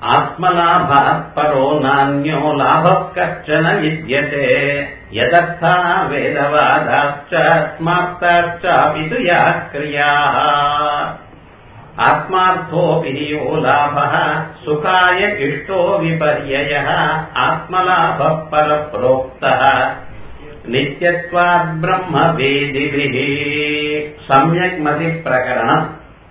आत्मलाभात् परो नान्यो लाभः कश्चन विद्यते यदर्था वेदवादाश्च स्मार्ताश्चापि तु याः क्रियाः आत्मार्थोऽपि यो लाभः सुखाय इष्टो विपर्ययः आत्मलाभः परप्रोक्तः नित्यत्वात् ब्रह्मवेदिभिः सम्यक् मति प्रकरणम्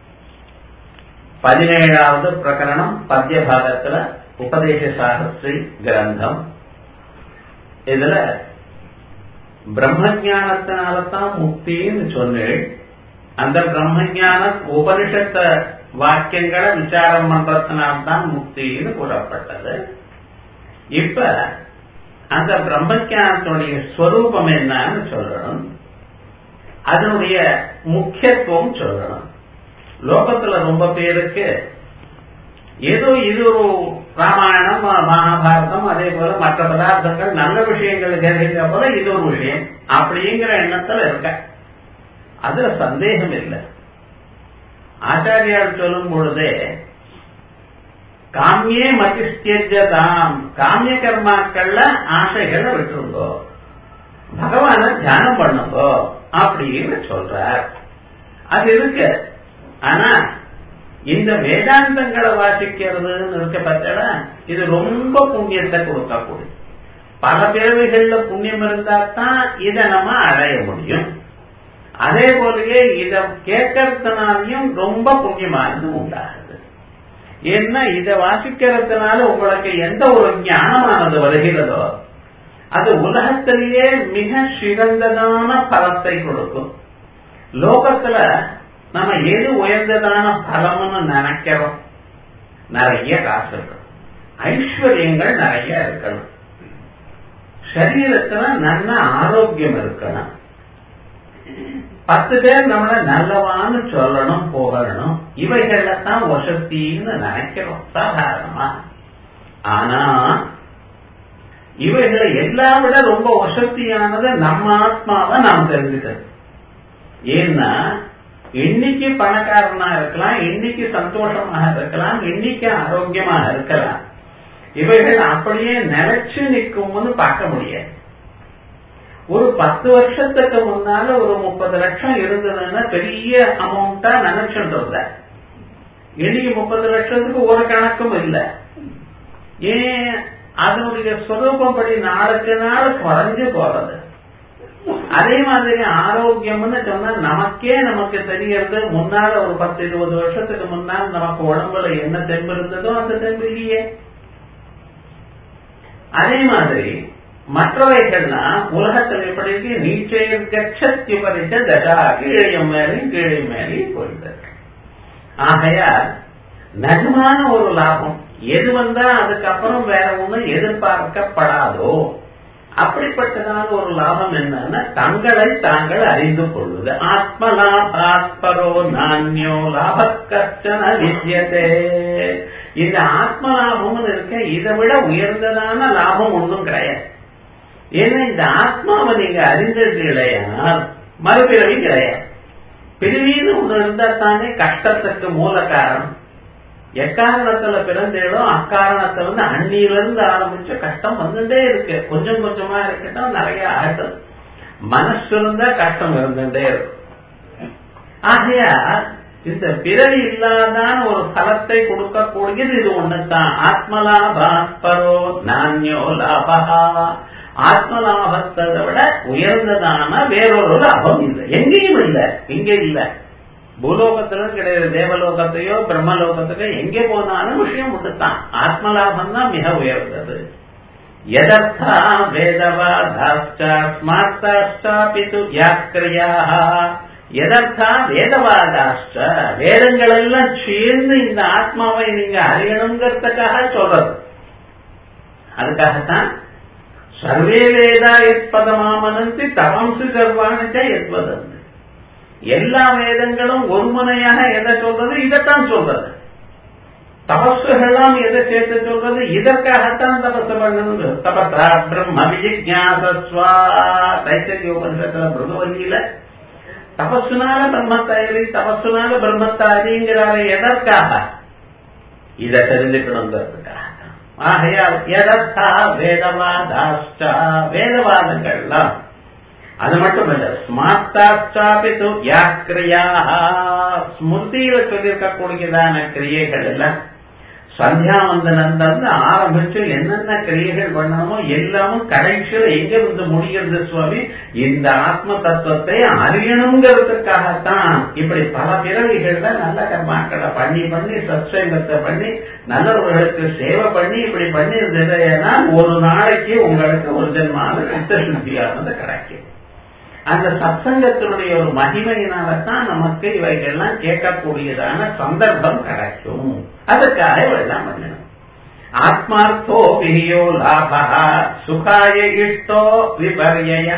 பதினேழாவது பிரகரணம் பத்திய பாகத்துல உபதேச சாகஸ்ரீ கிரந்தம் இதுல பிரம்ம ஜானத்தினாலதான் முக்தின்னு சொன்னேன் அந்த பிரம்ம ஜான உபனிஷத்த வாக்கியங்களை விசாரம் பண்றதுனால்தான் முக்தின்னு கூறப்பட்டது இப்ப அந்த பிரம்ம ஜானத்தினுடைய ஸ்வரூபம் என்னன்னு சொல்லணும் அதனுடைய முக்கியத்துவம் சொல்லணும் லோகத்துல ரொம்ப பேருக்கு ஏதோ இது ஒரு ராமாயணம் மகாபாரதம் அதே போல மற்ற பதார்த்தங்கள் நல்ல விஷயங்கள் தெரிஞ்ச போல இது ஒரு விஷயம் அப்படிங்கிற எண்ணத்துல இருக்க அதுல சந்தேகம் இல்லை ஆச்சாரியால் சொல்லும் பொழுதே காமியே மதிஸ்தியஜதாம் காமிய கர்மாக்கள்ல ஆசைகளை விட்டுருங்கோ பகவான தியானம் பண்ணுங்கோ அப்படின்னு சொல்றார் அது இருக்கு ஆனா இந்த வேதாந்தங்களை வாசிக்கிறதுன்னு இருக்க பார்த்தா இது ரொம்ப புண்ணியத்தை கொடுக்கக்கூடிய பல பிறவைகள்ல புண்ணியம் இருந்தா தான் இதை நம்ம அடைய முடியும் அதே போலயே இத கேட்கறதுனாலையும் ரொம்ப புண்ணியமானது உண்டாகுது ஏன்னா இதை வாசிக்கிறதுனால உங்களுக்கு எந்த ஒரு ஞானமானது வருகிறதோ அது உலகத்திலேயே மிக சிறந்ததான பலத்தை கொடுக்கும் லோகத்துல நம்ம எது உயர்ந்ததான பலம்னு நினைக்கிறோம் நிறைய காசு இருக்கணும் ஐஸ்வர்யங்கள் நிறைய இருக்கணும் சரீரத்துல நல்ல ஆரோக்கியம் இருக்கணும் பத்து பேர் நம்மள நல்லவான்னு சொல்லணும் புகழணும் இவைகள்ல தான் வசத்தின்னு நினைக்கிறோம் சாதாரணமா ஆனா இவைகளை எல்லாம் விட ரொம்ப வசத்தியானது நம்ம ஆத்மாவை நாம் தெரிஞ்சுக்கிறது ஏன்னா இன்னைக்கு பணக்காரனா இருக்கலாம் இன்னைக்கு சந்தோஷமாக இருக்கலாம் இன்னைக்கு ஆரோக்கியமாக இருக்கலாம் இவைகள் அப்படியே நிலைச்சு நிற்கும்னு பார்க்க முடியாது ஒரு பத்து வருஷத்துக்கு முன்னால ஒரு முப்பது லட்சம் இருந்ததுன்னா பெரிய அமௌண்டா நினைச்சுட்டு இருந்த இன்னைக்கு முப்பது லட்சத்துக்கு ஒரு கணக்கும் இல்லை ஏன் அதனுடைய ஸ்வரூபம் படி நாளுக்கு நாள் குறைஞ்சு போறது அதே மாதிரி ஆரோக்கியம்னு சொன்னா நமக்கே நமக்கு தெரியறது முன்னால ஒரு பத்து இருபது வருஷத்துக்கு முன்னால் நமக்கு உடம்புல என்ன தெம்பு இருந்ததோ அந்த தெம்பு இல்லையே அதே மாதிரி மற்றவைகள்லாம் உலகத்தில் எப்படி இருக்கு நீச்சையில் கட்சத்தி பறித்த தடா கீழே மேலையும் கீழே மேலையும் போயிட்டு ஆகையால் நகமான ஒரு லாபம் எது வந்தா அதுக்கப்புறம் வேற ஒண்ணு எதிர்பார்க்கப்படாதோ அப்படிப்பட்டதான ஒரு லாபம் என்னன்னா தங்களை தாங்கள் அறிந்து கொள்வது ஆத்மலாபாத்பரோ நானியோ லாபக்கர்ச்சன வித்தியதே இந்த ஆத்ம லாபம்னு இருக்க இதை விட உயர்ந்ததான லாபம் ஒன்றும் கிடையாது ஏன்னா இந்த ஆத்மாவை நீங்க அறிந்தீர்களேயானால் மறுபிறவி கிடையாது பிரிவின்னு ஒண்ணு இருந்தா தானே கஷ்டத்துக்கு மூல காரணம் எக்காரணத்துல பிறந்தேடோ அக்காரணத்தை வந்து அந்நியிலிருந்து ஆரம்பிச்ச கஷ்டம் வந்துட்டே இருக்கு கொஞ்சம் கொஞ்சமா இருக்கட்டும் நிறைய ஆகட்டும் மனசு இருந்தா கஷ்டம் இருந்துட்டே இருக்கும் ஆகையா இந்த பிறவி இல்லாதான ஒரு பலத்தை கொடுக்கக்கூடியது இது ஒண்ணுதான் ஆத்மலாபாத்பரோ நானியோ லாபா ஆத்மலாபத்தை விட உயர்ந்ததான வேறொரு லாபம் இல்லை எங்கேயும் இல்லை இங்க இல்லை பூலோகத்திலும் கிடையாது தேவலோகத்தையோ பிரம்மலோகத்தையோ எங்கே போனாலும் விஷயம் மட்டும்தான் ஆத்மலாபம் தான் மிக உயர்ந்தது எதர்த்தா வேதவாதாஷ்டாஸ்மார்த்தாஷ்டாபிது யாக்கிரியாக எதர்த்தா வேதவாதாஷ்ட வேதங்கள் எல்லாம் சேர்ந்து இந்த ஆத்மாவை நீங்க அறியணுங்கிறதுக்காக சொல்றது அதுக்காகத்தான் சர்வே வேதா எத்பதமாமனந்தி தவம்சு சர்வாணிச்ச எத்வதந்து எல்லா வேதங்களும் ஒருமுனையாக எதை சொல்றது இதைத்தான் சொல்றது தபஸுகள்லாம் எதை சேர்த்து சொல்றது இதற்காகத்தான் தபஸ் பண்ணணும் தபசா பிரம்ம விஜிஜாசஸ்வா தைத்தரிய உபனிஷத்துல பிரம்மவல்லியில தபசுனால பிரம்மத்தை அறி தபசுனால பிரம்மத்தை அறிங்கிறாரு எதற்காக இதை தெரிஞ்சுக்கணுங்கிறதுக்காக ஆகையால் எதத்தா வேதவாதாஷ்டா வேதவாதங்கள்லாம் அது மட்டும் இல்ல ஸ்மார்த்தாச்சாபித்து யாக்கிரியா ஸ்மிருதியில சொல்லியிருக்கக்கூடியதான கிரியைகள் எல்லாம் சந்தியாவந்தனந்து ஆரம்பிச்சு என்னென்ன கிரியைகள் பண்ணணுமோ எல்லாமும் கடைசியில எங்க வந்து முடிகிறது சுவாமி இந்த ஆத்ம தத்துவத்தை அறியணுங்கிறதுக்காகத்தான் இப்படி பல பிறவிகள்ல நல்ல கர்மாக்களை பண்ணி பண்ணி சத்சங்கத்தை பண்ணி நல்லவர்களுக்கு சேவை பண்ணி இப்படி பண்ணி இருந்ததுன்னா ஒரு நாளைக்கு உங்களுக்கு ஒரு ஜென்மாவது சித்த சுத்தியானது கிடைக்கும் அந்த சத்சங்கத்தினுடைய ஒரு மகிமையினால தான் நமக்கு இவைகள்லாம் கேட்கக்கூடியதான சந்தர்ப்பம் கிடைக்கும் அதுக்காக இவெல்லாம் பண்ணணும் ஆத்மார்த்தோ விஹியோ லாப சுகாய இஷ்டோ விபர்ய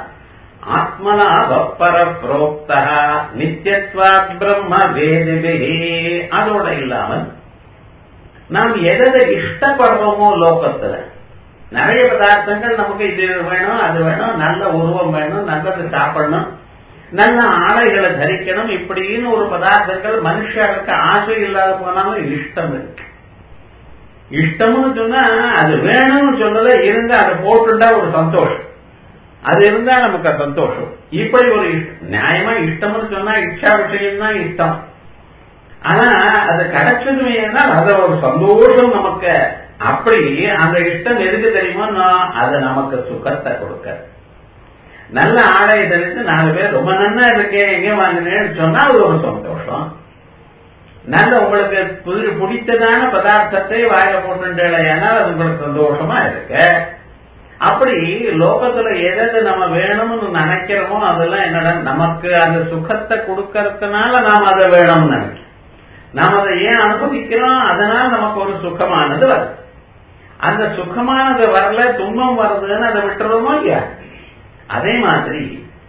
ஆத்மலாபர புரோக்த நித்தியத்வா பிரம்ம வேதிபிஹி அதோட இல்லாமல் நாம் எதை இஷ்டப்படுறோமோ லோகத்துல நிறைய பதார்த்தங்கள் நமக்கு இது வேணும் அது வேணும் நல்ல உருவம் வேணும் நல்லது சாப்பிடணும் நல்ல ஆடைகளை தரிக்கணும் இப்படின்னு ஒரு பதார்த்தங்கள் மனுஷருக்கு ஆசை இல்லாத போனாலும் இஷ்டம் இருக்கு இஷ்டம்னு சொன்னா அது வேணும்னு சொன்னதை இருந்தா அதை போட்டுட்டா ஒரு சந்தோஷம் அது இருந்தா நமக்கு சந்தோஷம் இப்படி ஒரு நியாயமா இஷ்டம்னு சொன்னா இச்சா விஷயம் தான் இஷ்டம் ஆனா அது கிடைச்சதுமே அது ஒரு சந்தோஷம் நமக்கு அப்படி அந்த இஷ்டம் எதுக்கு தெரியுமோ அது நமக்கு சுகத்தை கொடுக்க நல்ல ஆடை தெரிஞ்சு நாலு பேர் ரொம்ப நன்னா இருக்கேன் எங்க வாங்கினேன்னு சொன்னா அது ஒரு சந்தோஷம் நல்ல உங்களுக்கு பிடித்ததான பதார்த்தத்தை வாயில போட்டுட்டேன்னா அது உங்களுக்கு சந்தோஷமா இருக்கு அப்படி லோகத்துல எதை நம்ம வேணும்னு நினைக்கிறோமோ அதெல்லாம் என்னடா நமக்கு அந்த சுகத்தை கொடுக்கறதுனால நாம் அதை வேணும்னு நினைக்கிறோம் நாம் அதை ஏன் அனுபவிக்கிறோம் அதனால நமக்கு ஒரு சுகமானது வருது அந்த சுகமானது வரல துன்பம் வருதுன்னு அதை விட்டுறோமோ இல்லையா அதே மாதிரி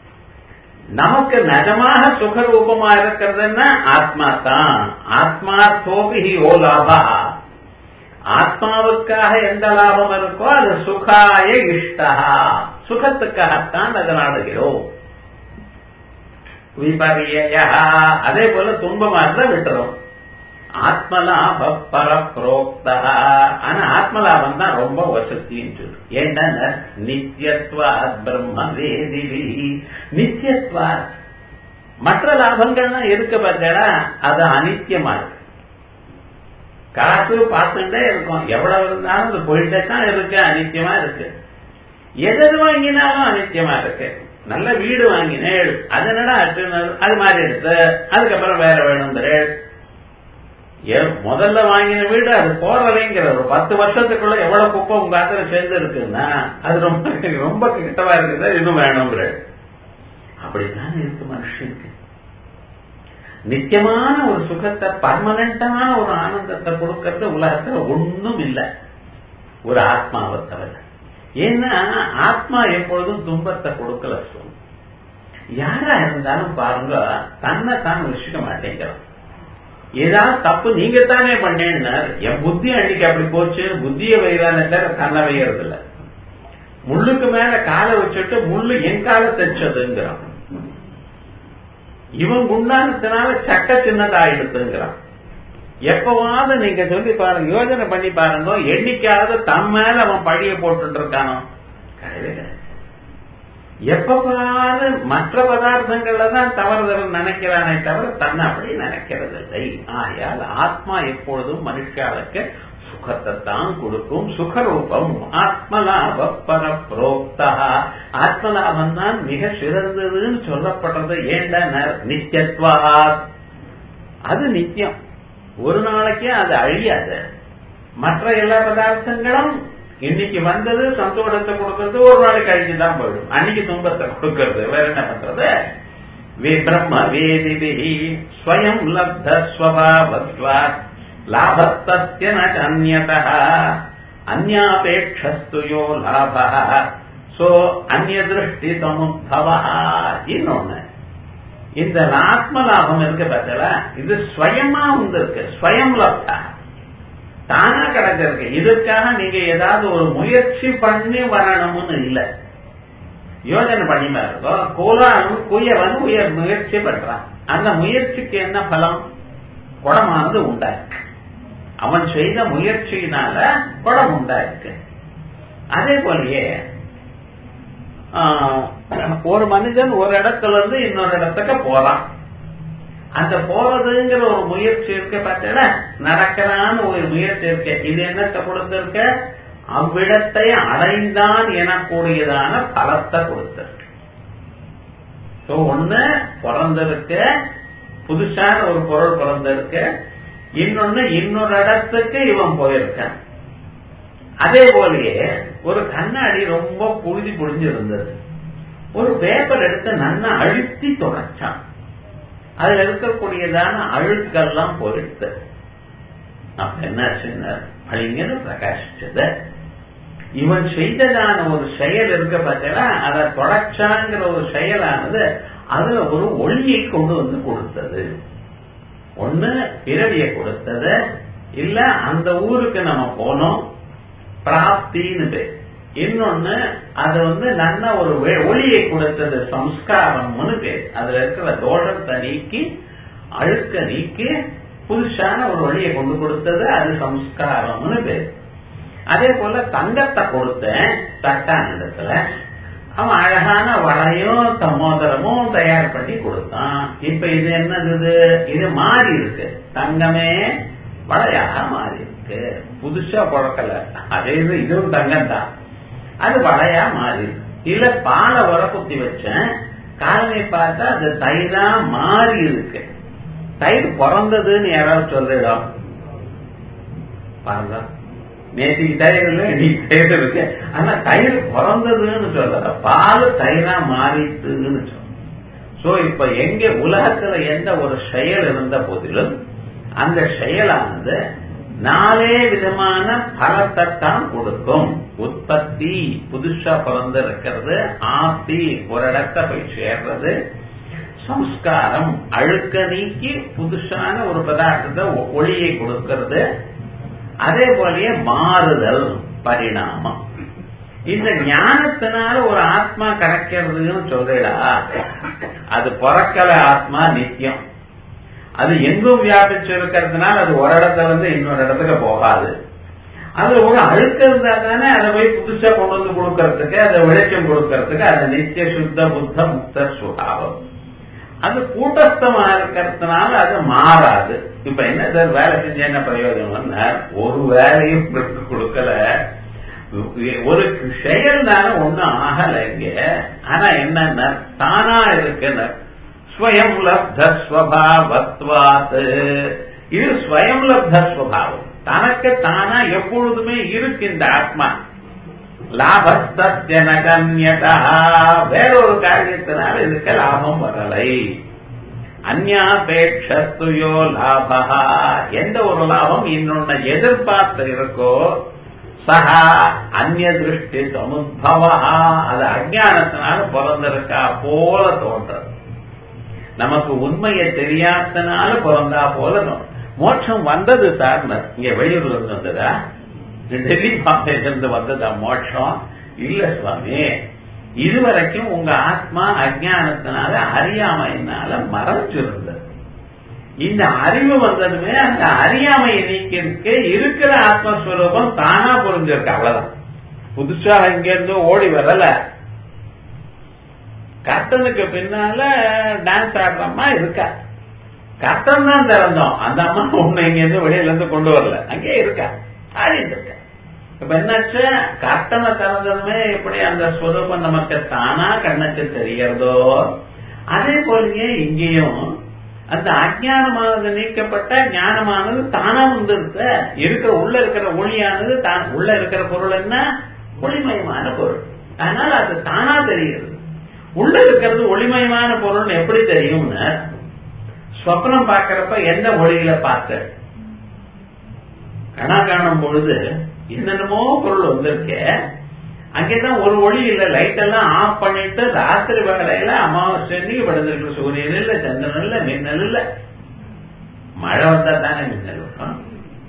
நமக்கு நிஜமாக சுகரூபமா இருக்கிறதுன்னா ஆத்மா தான் ஆத்மா தோபி ஓ லாபா ஆத்மாவுக்காக எந்த லாபம் இருக்கோ அது சுகாய இஷ்டா சுகத்துக்காகத்தான் அதை நாடுகிறோம் விபரிய அதே போல துன்பமா இருந்தா விட்டுறோம் ஆத்மலாப பரப்ரோக்தா ஆனா ஆத்மலாபம் தான் ரொம்ப வசத்தின்னு சொல்லு ஏன்னா நித்தியத்வா பிரம்ம வேதிவி நித்தியத்வா மற்ற லாபங்கள்லாம் இருக்க பார்த்தா அது அனித்தியமா இருக்கு காசு பார்த்துட்டே இருக்கும் எவ்வளவு இருந்தாலும் அது போயிட்டே தான் இருக்கு அனித்தியமா இருக்கு எது வாங்கினாலும் அனித்தியமா இருக்கு நல்ல வீடு வாங்கினேள் அதனால அது மாதிரி எடுத்து அதுக்கப்புறம் வேற வேணுங்கிறேள் முதல்ல வாங்கின வீடு அது போறலைங்கிற ஒரு பத்து வருஷத்துக்குள்ள எவ்வளவு குப்பை உங்க ஆத்துல சேர்ந்து இருக்குன்னா அது ரொம்ப ரொம்ப கிட்டவா இருக்குது இன்னும் வேணுங்கிற அப்படித்தான் இருக்கு மனுஷனுக்கு நித்தியமான ஒரு சுகத்தை பர்மனண்டான ஒரு ஆனந்தத்தை கொடுக்கறது உலகத்துல ஒண்ணும் இல்லை ஒரு ஆத்மாவை தவிர ஏன்னா ஆத்மா எப்பொழுதும் துன்பத்தை கொடுக்கல சொல்லும் யாரா இருந்தாலும் பாருங்க தன்னை தான் விஷிக்க மாட்டேங்கிறோம் ஏதாவது தப்பு நீங்க தானே பண்ணேன்னார் என் புத்தி அன்னைக்கு அப்படி போச்சு புத்திய வைதானே தவிர தன்னை வைகிறது இல்ல முள்ளுக்கு மேல காலை வச்சுட்டு முள்ளு என் காலை தைச்சதுங்கிறான் இவன் குண்டானத்தினால சட்ட சின்னதாயிடுதுங்கிறான் எப்பவாவது நீங்க சொல்லி பாருங்க யோஜனை பண்ணி பாருங்க என்னைக்காவது தம் மேல அவன் பழிய போட்டு இருக்கானோ கிடையவே கிடையாது எப்பவாவது மற்ற பதார்த்தங்கள்ல தான் தவறுதல் நினைக்கிறானே தவிர தன்னை அப்படி நினைக்கிறது இல்லை ஆகையால் ஆத்மா எப்பொழுதும் மனுஷாளுக்கு சுகத்தை தான் கொடுக்கும் சுகரூபம் ஆத்மலாப பரப்ரோக்தா ஆத்மலாபம் தான் மிக சிறந்ததுன்னு சொல்லப்படுறது ஏண்ட நித்தியத்வா அது நித்தியம் ஒரு நாளைக்கே அது அழியாது மற்ற எல்லா பதார்த்தங்களும் இன்னைக்கு வந்தது சந்தோஷத்தை கொடுக்கறது ஒரு நாளைக்கு அழிஞ்சு தான் போயிடும் அன்னைக்கு துன்பத்தை கொடுக்கறது வேற என்ன பண்றது பிரம்ம வேதிபிஹி ஸ்வயம் லப்த ஸ்வபாவத்வா லாபத்தஸ்ய நன்யத அந்யாபேட்சஸ்து யோ லாப சோ அந்நிய திருஷ்டி சமுத்தவ இன்னொன்னு இந்த ஆத்ம லாபம் இருக்கு பார்த்தல இது ஸ்வயமா வந்திருக்கு ஸ்வயம் லப்தா தானா கிடந்திருக்கு இதுக்காக நீங்க ஏதாவது ஒரு முயற்சி பண்ணி வரணும்னு இல்லை யோஜனை பண்ணி பாருங்க கோலானும் குயவன் உயர் முயற்சி பண்றான் அந்த முயற்சிக்கு என்ன பலம் குடமானது உண்டாயிருக்கு அவன் செய்த முயற்சியினால குடம் உண்டாயிருக்கு அதே போலயே ஒரு மனிதன் ஒரு இடத்துல இருந்து இன்னொரு இடத்துக்கு போறான் அந்த போறதுங்கிற ஒரு முயற்சி இருக்க பார்த்தல நடக்கிறான்னு ஒரு முயற்சி இருக்க இது என்னத்தை கொடுத்திருக்க அவ்விடத்தை அடைந்தான் எனக்கூடியதான பலத்தை கொடுத்திருக்கு ஒண்ணு பிறந்திருக்க புதுசான ஒரு பொருள் பிறந்திருக்கு இன்னொன்னு இன்னொரு இடத்துக்கு இவன் போயிருக்கான் அதே போலயே ஒரு கண்ணாடி ரொம்ப புழுதி புழிஞ்சு இருந்தது ஒரு பேப்பர் எடுத்து நன்னா அழுத்தி தொடச்சான் அதுல இருக்கக்கூடியதான அழுக்கெல்லாம் போயிடுது அப்ப என்ன அப்படிங்கிறது பிரகாசிச்சது இவன் செய்ததான ஒரு செயல் இருக்க பார்த்தா அதை தொடச்சாங்கிற ஒரு செயலானது அதுல ஒரு ஒளியை கொண்டு வந்து கொடுத்தது ஒண்ணு பிறவியை கொடுத்தது இல்ல அந்த ஊருக்கு நம்ம போனோம் பிராப்தின்னு பேர் இன்னொன்னு அது வந்து நல்ல ஒரு ஒளியை கொடுத்தது சம்ஸ்காரம்னு பேர் அதுல இருக்கிற தோஷத்தை நீக்கி அழுக்க நீக்கி புதுசான ஒரு வழியை கொண்டு கொடுத்தது அது சம்ஸ்காரம்னு பேர் அதே போல தங்கத்தை கொடுத்தேன் தட்டானிடத்துல அவன் அழகான வளையும் மோதிரமும் தயார் பண்ணி கொடுத்தான் இப்ப இது என்னது இது மாறி இருக்கு தங்கமே வளையாக மாறி இருக்கு புதுசா பிறக்கல அதே இது இதுவும் தங்கம் தான் அது வளையா மாறி இல்ல பாலை உர குத்தி வச்சேன் காலனை பார்த்தா அது தயிரா மாறி இருக்கு தயிர் பிறந்ததுன்னு யாராவது சொல்லிடும் பாருங்க நேற்றுக்கு தயிர் இல்லை இன்னைக்கு தயிர் இருக்கு ஆனா தயிர் பிறந்ததுன்னு சொல்லல பால் தயிரா மாறிட்டுன்னு சொல்ல சோ இப்ப எங்க உலகத்துல எந்த ஒரு செயல் இருந்த போதிலும் அந்த செயலானது நாலே விதமான பலத்தை தான் கொடுக்கும் உற்பத்தி புதுசா பிறந்து இருக்கிறது ஆத்தி ஒரு இடத்த போய் சேர்றது சம்ஸ்காரம் அழுக்க நீக்கி புதுசான ஒரு பதார்த்தத்தை ஒளியை கொடுக்கிறது அதே போலயே மாறுதல் பரிணாமம் இந்த ஞானத்தினால ஒரு ஆத்மா கிடைக்கிறதுன்னு சொல்றா அது பிறக்கல ஆத்மா நித்தியம் அது எங்கும் வியாபிச்சு இருக்கிறதுனால அது ஒரு இடத்துல இருந்து இன்னொரு இடத்துக்கு போகாது அது ஒரு அழுக்க இருந்தா தானே அதை போய் புதுசா கொண்டு வந்து கொடுக்கறதுக்கு அதை வெளிச்சம் கொடுக்கறதுக்கு அது நித்திய சுத்த புத்த முக்த சுகாவம் அது கூட்டஸ்தமா இருக்கிறதுனால அது மாறாது இப்ப என்ன சார் வேலை செஞ்ச என்ன பிரயோஜனம் ஒரு வேலையும் கொடுக்கல ஒரு செயல்னால ஒண்ணும் ஆகல இங்க ஆனா என்னன்னா தானா இருக்குன்னு ஸ்வயம் லப்த ஸ்வபாவத்வாத் இது ஸ்வயம் லப்த ஸ்வபாவம் தனக்கு தானா எப்பொழுதுமே இருக்கு இந்த ஆத்மா லாபஸ்தன்யதா வேறொரு காரியத்தினால இதுக்கு லாபம் வரலை அந்யாபேட்சத்துயோ லாபா எந்த ஒரு லாபம் இன்னொன்னு எதிர்பார்த்து இருக்கோ சகா அந்நிய திருஷ்டி சமுத்பவா அது அஜானத்தினால பிறந்திருக்கா போல தோன்றது நமக்கு உண்மையை தெரியாதனால பிறந்தா போல மோட்சம் வந்தது சார் இங்க வெளியூர்ல இருந்து வந்ததா டெல்லி பாம்பேலிருந்து வந்ததா மோட்சம் இல்ல சுவாமி இதுவரைக்கும் உங்க ஆத்மா அஜானத்தினால அறியாமையினால மறைச்சிருந்தது இந்த அறிவு வந்ததுமே அந்த அறியாமையை நீக்கிறதுக்கு இருக்கிற ஆத்மஸ்வரூபம் தானா புரிஞ்சிருக்கு அவ்வளவுதான் புதுசா இங்க இருந்து ஓடி வரல கர்த்தனுக்கு பின்னால டான்ஸ் ஆடுறம்மா இருக்கா கர்த்தன் தான் திறந்தோம் அந்த அம்மா உன்னை இங்க இருந்து வெளியில இருந்து கொண்டு வரல அங்கே இருக்கா ஆடிட்டு இருக்க இப்ப என்னாச்சு கர்த்தனை திறந்ததுமே எப்படி அந்த ஸ்வரூபம் நமக்கு தானா கண்ணுக்கு தெரியறதோ அதே போலயே இங்கேயும் அந்த அஜானமானது நீக்கப்பட்ட ஞானமானது தானா வந்து இருக்க இருக்கிற உள்ள இருக்கிற ஒளியானது தான் உள்ள இருக்கிற பொருள் என்ன ஒளிமயமான பொருள் அதனால அது தானா தெரியுது உள்ள இருக்கிறது ஒளிமயமான பொருள் எப்படி தெரியும்னு ஸ்வப்னம் பார்க்கறப்ப எந்த ஒளியில பார்த்த கணா காணும் பொழுது என்னென்னமோ பொருள் வந்திருக்க அங்கேதான் ஒரு ஒளி இல்ல லைட் எல்லாம் ஆஃப் பண்ணிட்டு ராத்திரி வேலையில அமாவாசை அன்னைக்கு படுந்திருக்கு சூரியன் இல்ல சந்திரன் இல்ல மின்னல் இல்ல மழை வந்தா தானே மின்னல் வரும்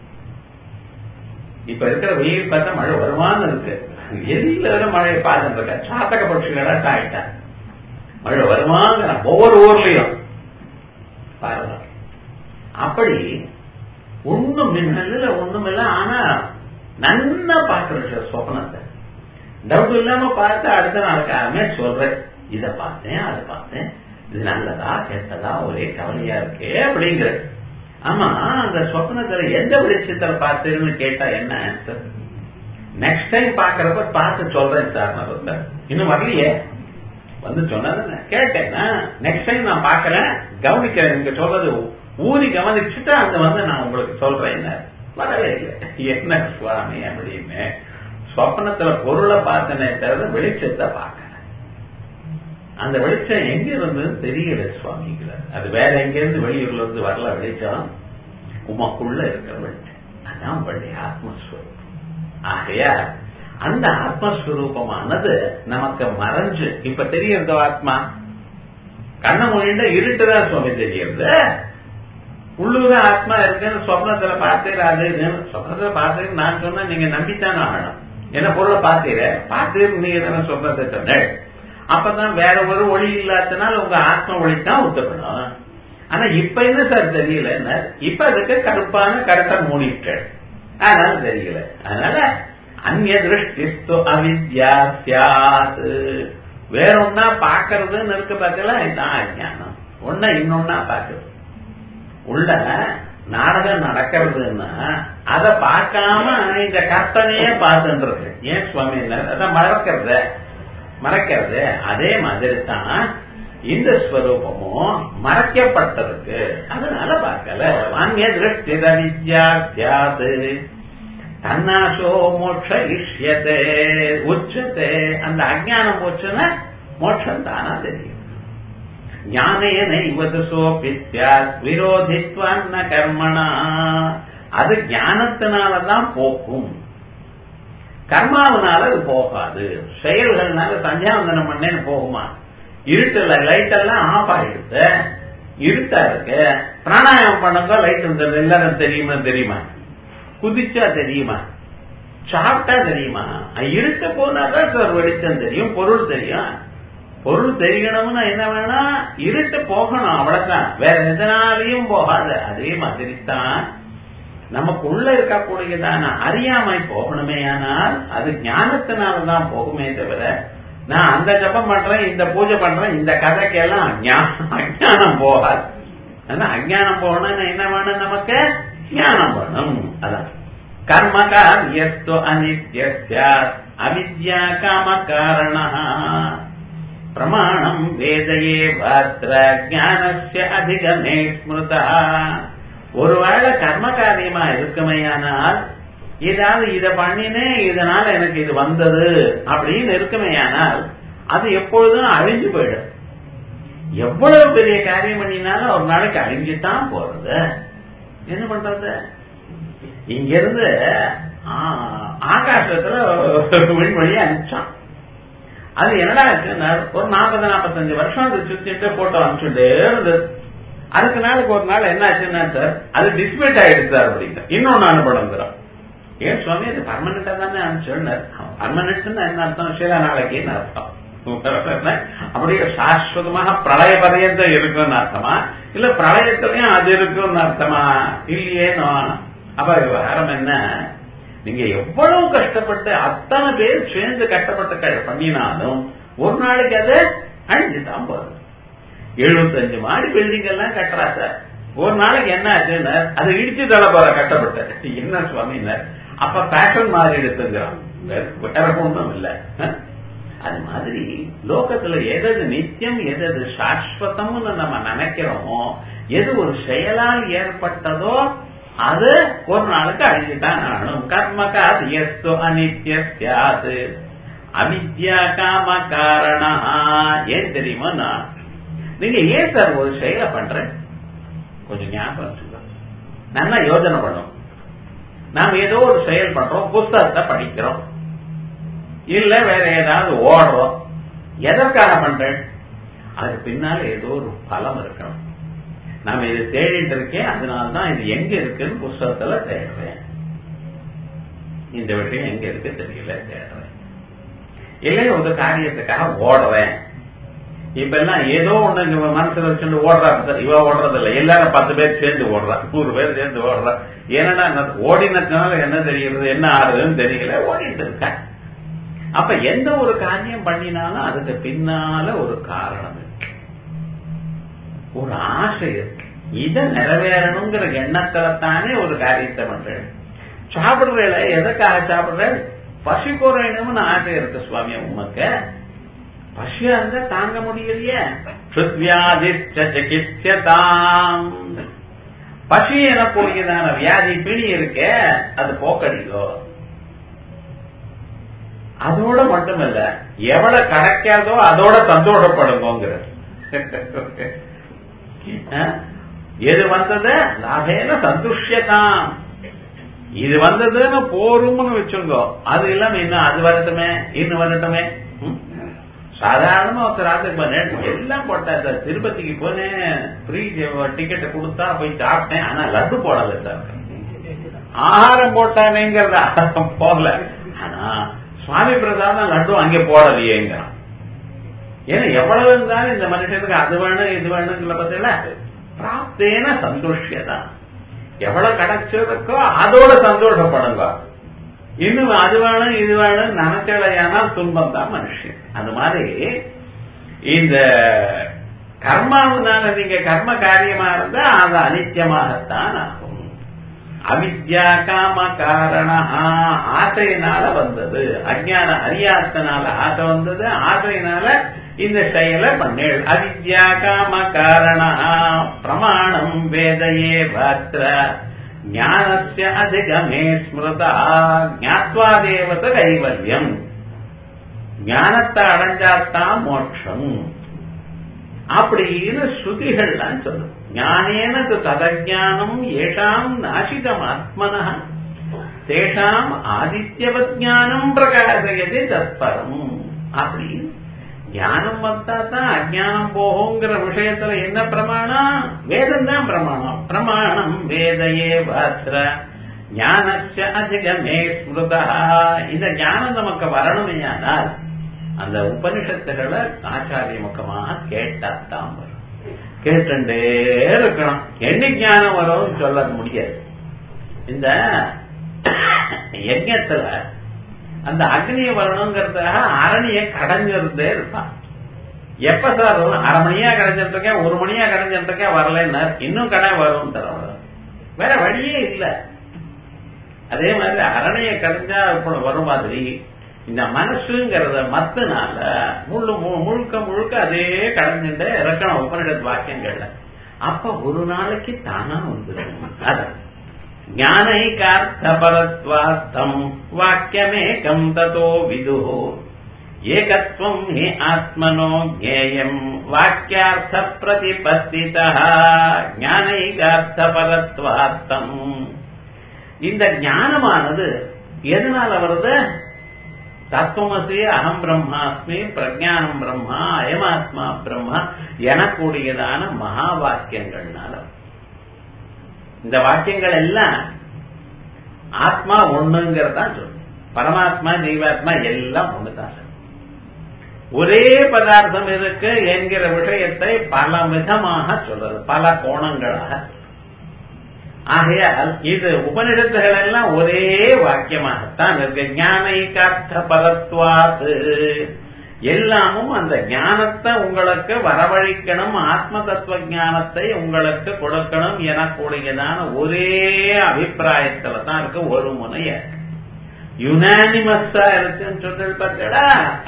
இப்ப இருக்கிற வெயில் பார்த்தா மழை வருமானு இருக்கு எதிரில வர மழையை பார்த்துட்டு இருக்க சாத்தக பட்சிகளா ஆயிட்டா மழை வருமாங்கிற ஒவ்வொரு ஊர்லயும் பாருங்க அப்படி ஒண்ணும் மின்னல ஒண்ணும் இல்ல ஆனா நன்னா பாக்குற சொப்னத்தை டவுட் இல்லாம பார்த்து அடுத்த நாள் காலமே சொல்றேன் இதை பார்த்தேன் அதை பார்த்தேன் இது நல்லதா கெட்டதா ஒரே கவலையா இருக்கே அப்படிங்கிற ஆமா அந்த சொப்னத்துல எந்த வெளிச்சத்துல பார்த்தேன்னு கேட்டா என்ன ஆன்சர் நெக்ஸ்ட் டைம் பாக்குறப்ப பார்த்து சொல்றேன் சார் நான் சொல்றேன் இன்னும் வரலையே வந்து சொன்னது கேட்டேன்னா நெக்ஸ்ட் டைம் நான் பாக்குறேன் கவனிக்கிறேன் நீங்க சொல்றது ஊறி கவனிச்சுட்டு அங்க வந்து நான் உங்களுக்கு சொல்றேன் வரவே இல்லை என்ன சுவாமி அப்படின்னு சொப்னத்துல பொருளை பார்த்தனே தவிர வெளிச்சத்தை பார்க்கல அந்த வெளிச்சம் எங்க இருந்ததுன்னு தெரியல சுவாமிங்கிறார் அது வேற எங்க இருந்து வெளியூர்ல இருந்து வரல வெளிச்சம் உமக்குள்ள இருக்கிற வெளிச்சம் அதான் வழி ஆத்மஸ்வரூபம் ஆகையா அந்த ஆத்மஸ்வரூபமானது நமக்கு மறைஞ்சு இப்ப தெரியறதோ ஆத்மா கண்ண மொழியில இருட்டுதான் சுவாமி தெரியறது உள்ளூர ஆத்மா இருக்குன்னு சொப்னத்துல பார்த்தீராது சொப்னத்துல பார்த்தீங்க நான் சொன்னா நீங்க நம்பித்தானே ஆகணும் என்ன பொருளை பார்த்தீர பார்த்தீர் நீங்க தானே சொப்னத்தை சொன்ன அப்பதான் வேற ஒரு ஒளி இல்லாதனால உங்க ஆத்ம ஒளி தான் ஒத்துக்கணும் ஆனா இப்ப என்ன சார் தெரியல இப்ப அதுக்கு கருப்பான கருத்தை மூடிட்டு அதனால தெரியல அதனால அந்நிய திருஷ்டிஸ்து அவித்யா சியாத் வேற ஒன்னா பாக்குறதுன்னு இருக்கு பார்த்தீங்களா இதுதான் அஜானம் ஒன்னா இன்னொன்னா பாக்குறது உள்ள நாடகம் நடக்கிறதுன்னா அதை பார்க்காம இந்த கற்பனையே பார்த்துன்றது ஏன் சுவாமி அதான் மறக்கிறத மறைக்கிறது அதே மாதிரி தான் இந்த ஸ்வரூபமும் மறைக்கப்பட்டிருக்கு அதனால பார்க்கல வாங்கிய திருஷ்டி வித்யாது தன்னாசோ மோட்ச இஷ்யத்தே உச்சத்தே அந்த அஜானம் போச்சுன்னா மோட்சம் தானா தெரியும் ஞானேன இவது சோபித்யா விரோதித்வன்ன கர்மணா அது ஞானத்தினாலதான் போக்கும் கர்மாவனால அது போகாது செயல்கள்னால சந்தியாவந்தனம் பண்ணேன்னு போகுமா இருட்டுல லைட் எல்லாம் ஆஃப் ஆயிடுது இருட்டா இருக்கு பிராணாயாமம் பண்ணுங்க லைட் இருந்தது எல்லாரும் தெரியுமா தெரியுமா குதிச்சா தெரியுமா சாப்பிட்டா தெரியுமா இருட்ட போனாதான் சார் வெளிச்சம் தெரியும் பொருள் தெரியும் பொருள் தெரியணும்னா என்ன வேணா இருட்டு போகணும் அவ்வளவுதான் வேற எதனாலையும் போகாது அதே மாதிரி தான் நமக்குள்ள இருக்கக்கூடியதான அறியாமை போகணுமே ஆனால் அது ஞானத்தினாலதான் போகுமே தவிர நான் அந்த ஜபம் பண்றேன் இந்த பூஜை பண்றேன் இந்த கதைக்கெல்லாம் அஜானம் போகாது ஆனா அஜானம் போகணும்னு என்ன வேணும் நமக்கு ஞானம் வேணும் அதான் கர்ம காரியஸ்து அனித்ய அவித்யா காம காரண பிரமாணம் வேதையே வாத்திர ஜானஸ்ய அதிகமே ஸ்மிருதா ஒருவேளை கர்ம காரியமா இருக்குமையானால் ஏதாவது இதை பண்ணினேன் இதனால எனக்கு இது வந்தது அப்படின்னு இருக்குமையானால் அது எப்பொழுதும் அழிஞ்சு போயிடும் எவ்வளவு பெரிய காரியம் பண்ணினாலும் ஒரு நாளைக்கு அழிஞ்சுதான் போறது என்ன பண்றது இங்க இருந்து ஆகாசத்துல விண்வெளியை அனுப்பிச்சான் அது என்னடா இருக்குன்னா ஒரு நாற்பது நாற்பத்தஞ்சு வருஷம் அது சுத்திட்டு போட்டோ அனுப்பிச்சுட்டே இருந்தது அதுக்கு நாளுக்கு ஒரு நாள் என்ன ஆச்சுன்னா சார் அது டிஸ்மிட் ஆயிடுச்சு சார் அப்படிங்க இன்னொன்னு அனுப்பணுங்கிறோம் ஏன் சுவாமி அது பர்மனண்டா தானே அனுப்பிச்சுன்னார் பர்மனன்ட்னு என்ன அர்த்தம் சில நாளைக்குன்னு அர்த்தம் அப்படியே சாஸ்வதமாக பிரளய பரியந்தம் இருக்குன்னு அர்த்தமா இல்ல பிரளயத்திலையும் அது இருக்குன்னு அர்த்தமா இல்லையேனோ அப்ப விவகாரம் என்ன நீங்க எவ்வளவு கஷ்டப்பட்டு அத்தனை பேர் சேர்ந்து கஷ்டப்பட்டு பண்ணினாலும் ஒரு நாளைக்கு அது அழிஞ்சுதான் போகுது எழுபத்தஞ்சு மாடி பில்டிங் எல்லாம் கட்டுறா சார் ஒரு நாளைக்கு என்ன ஆச்சுன்னு அதை இடிச்சு தள்ள போற கஷ்டப்பட்ட என்ன சுவாமினர் அப்ப பேஷன் மாறி எடுத்துங்கிறான் வேற ஒன்றும் இல்ல அது மாதிரி லோகத்துல எதது நித்தியம் எதது சாஸ்வதம்னு நம்ம நினைக்கிறோமோ எது ஒரு செயலால் ஏற்பட்டதோ அது ஒரு நாளுக்கு அழிஞ்சுதான் ஆகணும் கர்மகா எஸ்து அனித்யாது அவித்யா காம காரணா ஏன் தெரியுமா நான் நீங்க ஏன் சார் ஒரு செயலை பண்ற கொஞ்சம் ஞாபகம் வச்சுக்கோ நல்லா யோஜனை பண்ணும் நாம் ஏதோ ஒரு செயல் பண்றோம் புஸ்தகத்தை படிக்கிறோம் இல்ல வேற ஏதாவது ஓடுறோம் எதற்காக பண்றேன் அதுக்கு பின்னால ஏதோ ஒரு பலம் இருக்கணும் நாம இதை தேடிட்டு இருக்கேன் அதனால்தான் இது எங்க இருக்குன்னு புஸ்தகத்துல தேடுறேன் இந்த விஷயம் எங்க இருக்கு தெரியல தேடுறேன் இல்லை ஒரு காரியத்துக்காக ஓடுறேன் இப்ப எல்லாம் ஏதோ ஒண்ணு இவன் மனசுல வச்சுட்டு ஓடுறா இவ ஓடுறது இல்ல எல்லாரும் பத்து பேர் சேர்ந்து ஓடுறா நூறு பேர் சேர்ந்து ஓடுறா ஏன்னா ஓடினதுனால என்ன தெரியுது என்ன ஆறுதுன்னு தெரியல ஓடிட்டு இருக்க அப்ப எந்த ஒரு காரியம் பண்ணினாலும் அதுக்கு பின்னால ஒரு காரணம் இருக்கு ஒரு ஆசை இருக்கு இதை நிறைவேறணுங்கிற எண்ணத்துல தானே ஒரு காரியத்தை பண்றேன் சாப்பிடுறேல எதுக்காக சாப்பிடுறேன் பசி குறையணும்னு ஆசை இருக்கு சுவாமி உமக்கு பசியா இருந்தா தாங்க முடியலையே சிகிச்சதாம் பசி எனக்கூடியதான வியாதி பிணி இருக்க அது போக்கடிக்கோ அதோட மட்டுமல்ல எவ்வளவு கிடைக்காதோ அதோட சந்தோஷப்படுங்கோங்கிற எது வந்தது லாபேன சந்துஷ்யதாம் இது வந்ததுன்னு போரும்னு வச்சுங்கோ அது இல்லாம இன்னும் அது வரட்டுமே இன்னும் வரட்டுமே சாதாரணமா ஒருத்தர் ராத்திரி எல்லாம் போட்டேன் சார் திருப்பதிக்கு போனேன் ஃப்ரீ டிக்கெட் கொடுத்தா போய் சாப்பிட்டேன் ஆனா லட்டு போடல சார் ஆகாரம் போட்டானேங்கிறத போகல ஆனா சுவாமி பிரசாதம் லட்டு அங்கே போடலையேங்கிறான் ஏன்னா எவ்வளவு இருந்தாலும் இந்த மனுஷனுக்கு அது வேணும் இது வேணுங்கிற பத்தில பிராப்தேன சந்தோஷியதான் எவ்வளவு கிடைச்சிருக்கோ அதோட சந்தோஷப்படுங்க இன்னும் அது வேணும் இது வேணும் நினைச்சலையானா துன்பம் தான் மனுஷன் அது மாதிரி இந்த கர்மாவனால நீங்க கர்ம காரியமா இருந்தா அது அனித்தியமாகத்தான் ஆகும் அவித்யா காம காரண ஆசையினால வந்தது அஜான அறியாத்தனால ஆசை வந்தது ஆசையினால இந்த செயலை பண்ணேள் அவித்யா காம காரண பிரமாணம் வேதையே பாத்திர ஞானஸ்ய அதிகமே ஸ்மிருதா ஞாத்வா தேவத கைவல்யம் ஞானத்தை அடைஞ்சாத்தான் மோட்சம் அப்படின்னு ஸ்ருதிகள்லாம் சொல்லும் ஞானேனது ததஜானம் ஏஷாம் நாசிதம் ஆத்மன தேஷாம் ஆதித்யவத் ஞானம் பிரகாசயது தத்பரம் அப்படி ஞானம் வந்தா தான் அஜானம் போகுங்கிற விஷயத்துல என்ன பிரமாணம் வேதம் தான் பிரமாணம் பிரமாணம் வேதையே பாத்திர ஞானச்ச அதிகமே ஸ்மிருதா இந்த ஞானம் நமக்கு வரணுமையானால் அந்த உபனிஷத்துகளை ஆச்சாரிய முகமாக கேட்டாத்தான் வரும் கேட்டுட்டே இருக்கணும் என்ன ஞானம் வரும்னு சொல்ல முடியாது இந்த யஜ்யத்துல அந்த அக்னியை வரணுங்கிறதுக்காக அரணியை கடைஞ்சிருந்தே இருப்பான் எப்ப சார் வரும் அரை மணியா கடைஞ்சிட்டு இருக்கேன் ஒரு மணியா கடைஞ்சிட்டு இருக்கேன் வரலன்னு இன்னும் கடை வரும் தர வேற வழியே இல்லை அதே மாதிரி அரணையை கடைஞ்சா வரும் மாதிரி இந்த மனசுங்கிறத மத்தனால முழு முழுக்க முழுக்க அதே கடைஞ்சுட்டு இறக்கணும் உபனிடத்து வாக்கியங்கள்ல அப்ப ஒரு நாளைக்கு தானா வந்துடும் அதான் ஞானைகார்த்தபரத்வார்த்தம் வாக்கியமேகம் ததோ விது ஏகத்வம் ஹி ஆத்மனோ ஜேயம் வாக்கியார்த்த பிரதிபத்தித ஞானைகார்த்தபரத்வார்த்தம் இந்த ஞானமானது எதனால வருது தத்துவமசி அகம் பிரம்மாஸ்மி பிரஜானம் பிரம்மா அயமாத்மா பிரம்மா எனக்கூடியதான மகா வாக்கியங்கள்னால இந்த வாக்கியங்கள் எல்லாம் ஆத்மா ஒண்ணுங்கிறதான் சொல்லு பரமாத்மா ஜீவாத்மா எல்லாம் ஒண்ணுதான் ஒரே பதார்த்தம் இருக்கு என்கிற விஷயத்தை பல விதமாக சொல்றது பல கோணங்களாக ஆகையால் இது உபனிடத்துகள் எல்லாம் ஒரே வாக்கியமாகத்தான் இருக்கு ஞானைக்கார்த்த பரத்வாது எல்லாமும் அந்த ஞானத்தை உங்களுக்கு வரவழைக்கணும் ஆத்ம தத்துவ ஞானத்தை உங்களுக்கு கொடுக்கணும் எனக்கூடியதான ஒரே அபிப்பிராயத்துல தான் இருக்கு ஒரு முனைய யுனானிமஸா இருக்குன்னு சொல்றது பார்த்தடா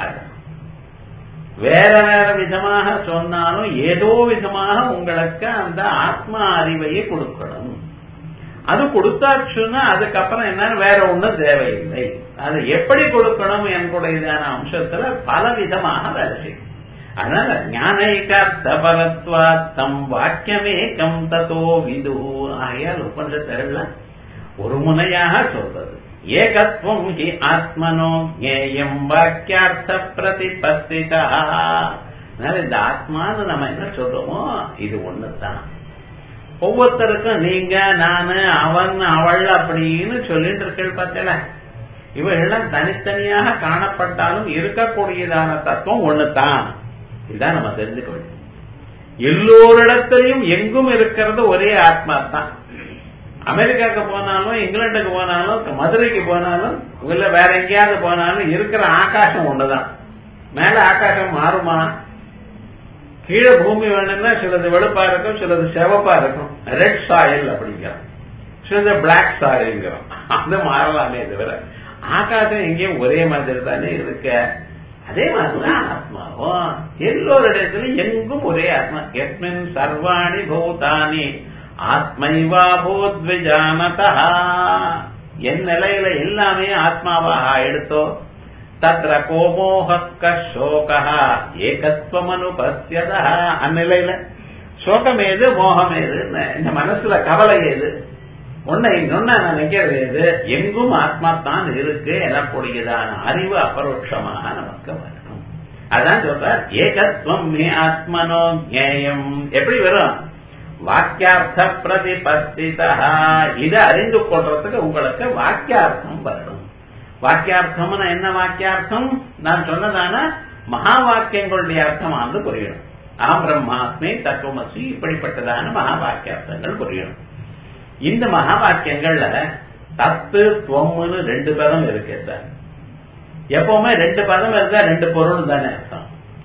வேற வேற விதமாக சொன்னாலும் ஏதோ விதமாக உங்களுக்கு அந்த ஆத்ம அறிவையை கொடுக்கணும் அது கொடுத்தாச்சுன்னா அதுக்கப்புறம் என்ன வேற ஒண்ணும் தேவையில்லை அது எப்படி கொடுக்கணும் என்கூடையதான அம்சத்துல பல விதமாக வேலை செய்யும் அதனால ஞானைகார்த்த பரத்வாத்தம் வாக்கியமே கம் ததோ விது ஆகையால் உபனிஷத்துகள்ல ஒரு முனையாக சொல்றது ஏகத்துவம் ஹி ஆத்மனோ ஜேயம் வாக்கியார்த்த பிரதிபத்திதா இந்த ஆத்மான்னு நம்ம என்ன சொல்றோமோ இது ஒண்ணுதான் ஒவ்வொருத்தருக்கும் நீங்க நானு அவன் அவள் அப்படின்னு சொல்லிட்டு இருக்கீள் பார்த்தல இவைகள்லாம் தனித்தனியாக காணப்பட்டாலும் இருக்கக்கூடியதான தத்துவம் ஒண்ணுதான் இதான் நம்ம தெரிஞ்சுக்க வேண்டும் எல்லோரிடத்திலையும் எங்கும் இருக்கிறது ஒரே ஆத்மா தான் அமெரிக்காவுக்கு போனாலும் இங்கிலாந்துக்கு போனாலும் மதுரைக்கு போனாலும் இல்ல வேற எங்கேயாவது போனாலும் இருக்கிற ஆகாசம் ஒண்ணுதான் மேல ஆகாசம் மாறுமா கீழே பூமி வேணும்னா சிலது வெளுப்பா இருக்கும் சிலது செவப்பா இருக்கும் ரெட் சாயில் அப்படிங்கிறோம் சிலது பிளாக் சாயில்ங்கிறோம் அது மாறலாமே தவிர ஆகாசம் எங்கேயும் ஒரே மாதிரி தானே இருக்கு அதே மாதிரிதான் ஆத்மாவும் எல்லோரிடத்திலும் எங்கும் ஒரே ஆத்மா எஸ்மின் சர்வாணி பூதானி ஆத்மைவா பூத்விஜானதா என் நிலையில எல்லாமே ஆத்மாவாக எடுத்தோ தத்ர கோமோக சோக ஏகத்துவமனுபத்தியதா அந்நிலையில சோகம் ஏது மோகம் ஏது இந்த மனசுல கவலை ஏது உன்னை இன்னொன்னு நினைக்கிறது ஏது எங்கும் ஆத்மா தான் இருக்கு எனக்கூடியதான அறிவு அபரோட்சமாக நமக்கு வரணும் அதான் சொல்றார் ஏகத்துவம் மே ஆத்மனோ ஜேயம் எப்படி வரும் வாக்கியார்த்த பிரதிபத்திதா இதை அறிந்து கொள்றதுக்கு உங்களுக்கு வாக்கியார்த்தம் வரணும் வாக்கியார்த்தம்னா என்ன வாக்கியார்த்தம் நான் சொன்னதான மகா வாக்கியங்களுடைய அர்த்தமானது புரியணும் அகம் பிரம்மாஸ்மி தத்துவமசி இப்படிப்பட்டதான மகா வாக்கியார்த்தங்கள் புரியணும் இந்த மகா வாக்கியங்கள்ல தத்து துவம்னு ரெண்டு பதம் இருக்கு சார் எப்பவுமே ரெண்டு பதம் இருந்தா ரெண்டு பொருள் தானே அர்த்தம்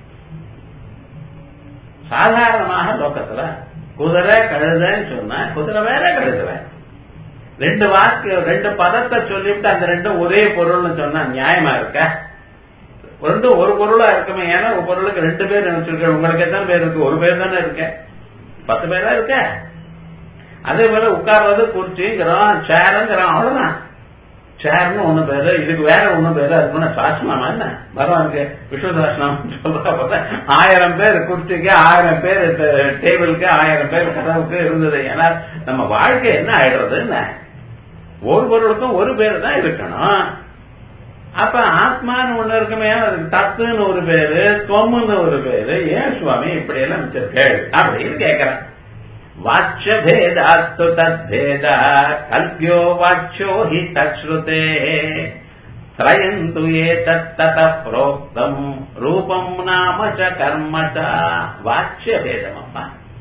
சாதாரணமாக லோக்கத்துல குதிரை கழுதைன்னு சொன்னா குதிரை வேற கழுதை வேற ரெண்டு வாக்கு ரெண்டு பதத்தை சொல்லிவிட்டு அந்த ரெண்டும் ஒரே பொருள்னு சொன்னா நியாயமா இருக்க ரெண்டும் ஒரு பொருளா இருக்குமே ஏன்னா ஒரு பொருளுக்கு ரெண்டு பேர் நினைச்சிருக்க உங்களுக்கு எத்தனை பேர் இருக்கு ஒரு பேர் தானே இருக்க பத்து பேரா இருக்க அதே போல உட்கார்றது குர்ச்சிங்கிறோம் சேருங்கிறோம் அவ்வளவுதான் சேர்னு ஒண்ணு பேரு இதுக்கு வேற ஒண்ணு பேரு அதுக்கு முன்ன சாஸ்திரமா என்ன பகவானுக்கு விஸ்வசாசனம் சொல்ற ஆயிரம் பேர் குர்ச்சிக்கு ஆயிரம் பேர் டேபிளுக்கு ஆயிரம் பேர் கதவுக்கு இருந்தது ஏன்னா நம்ம வாழ்க்கை என்ன ஆயிடுறது என்ன ஒரு பொருளுக்கும் ஒரு பேர் தான் இருக்கணும் அப்ப ஆத்மான்னு ஒண்ணு இருக்குமே அதுக்கு தத்துன்னு ஒரு பேரு தொம்முன்னு ஒரு பேரு ஏன் சுவாமி இப்படி எல்லாம் வச்சிருக்கேள் அப்படின்னு கேக்குறேன் வாட்ச பேதாஸ்து தத்பேத கல்பியோ வாட்சோ ஹி தச்ருதே திரயந்து ஏ தத்தத புரோக்தம் ரூபம் நாம ச கர்ம ச வாட்சிய பேதம் அப்பா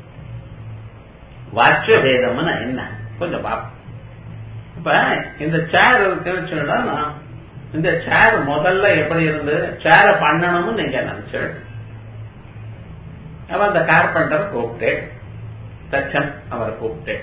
வாட்சிய பேதம்னா என்ன கொஞ்சம் பாப்போம் இப்ப இந்த சேர் இருக்குன்னு சொன்னா இந்த சேர் முதல்ல எப்படி இருந்தது சேரை பண்ணணும்னு நீங்க நினைச்சு அப்ப அந்த கார்பெண்டர் கூப்பிட்டு தச்சன் அவரை கூப்பிட்டு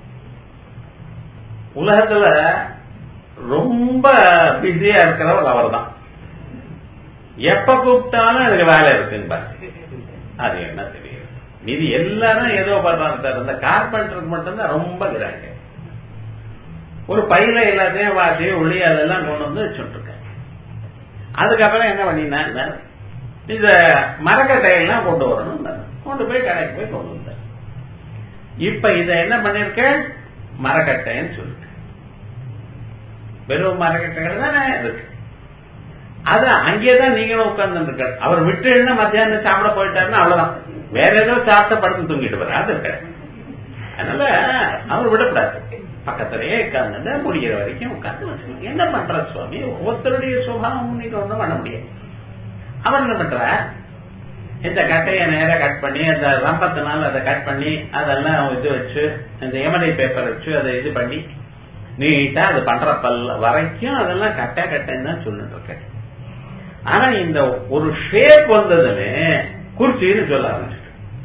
உலகத்துல ரொம்ப பிஸியா இருக்கிறவர் அவர் தான் எப்ப கூப்பிட்டாலும் எனக்கு வேலை இருக்குன்னு அது என்ன தெரியும் மீதி எல்லாரும் ஏதோ பண்றாங்க சார் இந்த கார்பெண்டருக்கு மட்டும்தான் ரொம்ப கிராங்க ஒரு பையில எல்லாத்தையும் வாசி ஒளி அதெல்லாம் கொண்டு வந்து வச்சுட்டு இருக்கேன் அதுக்கப்புறம் என்ன பண்ணினா இந்த மரக்கட்டையெல்லாம் கொண்டு வரணும் கொண்டு போய் கடைக்கு போய் கொண்டு வந்தேன் இப்ப இத என்ன பண்ணிருக்க மரக்கட்டைன்னு சொல்லிட்டு வெறும் மரக்கட்டைகள் தானே இருக்கு அது அங்கேதான் நீங்களும் உட்கார்ந்து இருக்க அவர் விட்டு என்ன மத்தியானம் சாப்பிட போயிட்டாருன்னா அவ்வளவுதான் வேற ஏதோ சாப்பிட்ட படுத்து தூங்கிட்டு போற அது இருக்க அதனால அவர் விடக்கூடாது பக்கத்திலேயே உட்கார்ந்து முடிகிற வரைக்கும் உட்கார்ந்து வச்சுக்கணும் என்ன பண்ற சுவாமி ஒவ்வொருத்தருடைய சுபாவம் நீங்க ஒண்ணும் பண்ண முடியாது அவர் என்ன பண்ற இந்த கட்டையை நேரம் கட் பண்ணி அந்த ரம்பத்தினால அதை கட் பண்ணி அதெல்லாம் இது வச்சு இந்த எமனை பேப்பர் வச்சு அதை இது பண்ணி நீட்டா அது பண்ற பல்ல வரைக்கும் அதெல்லாம் கட்டை கட்டைன்னு தான் சொல்லிட்டு இருக்கேன் ஆனா இந்த ஒரு ஷேப் வந்ததுன்னு குறிச்சின்னு சொல்ல ஆரம்பிச்சு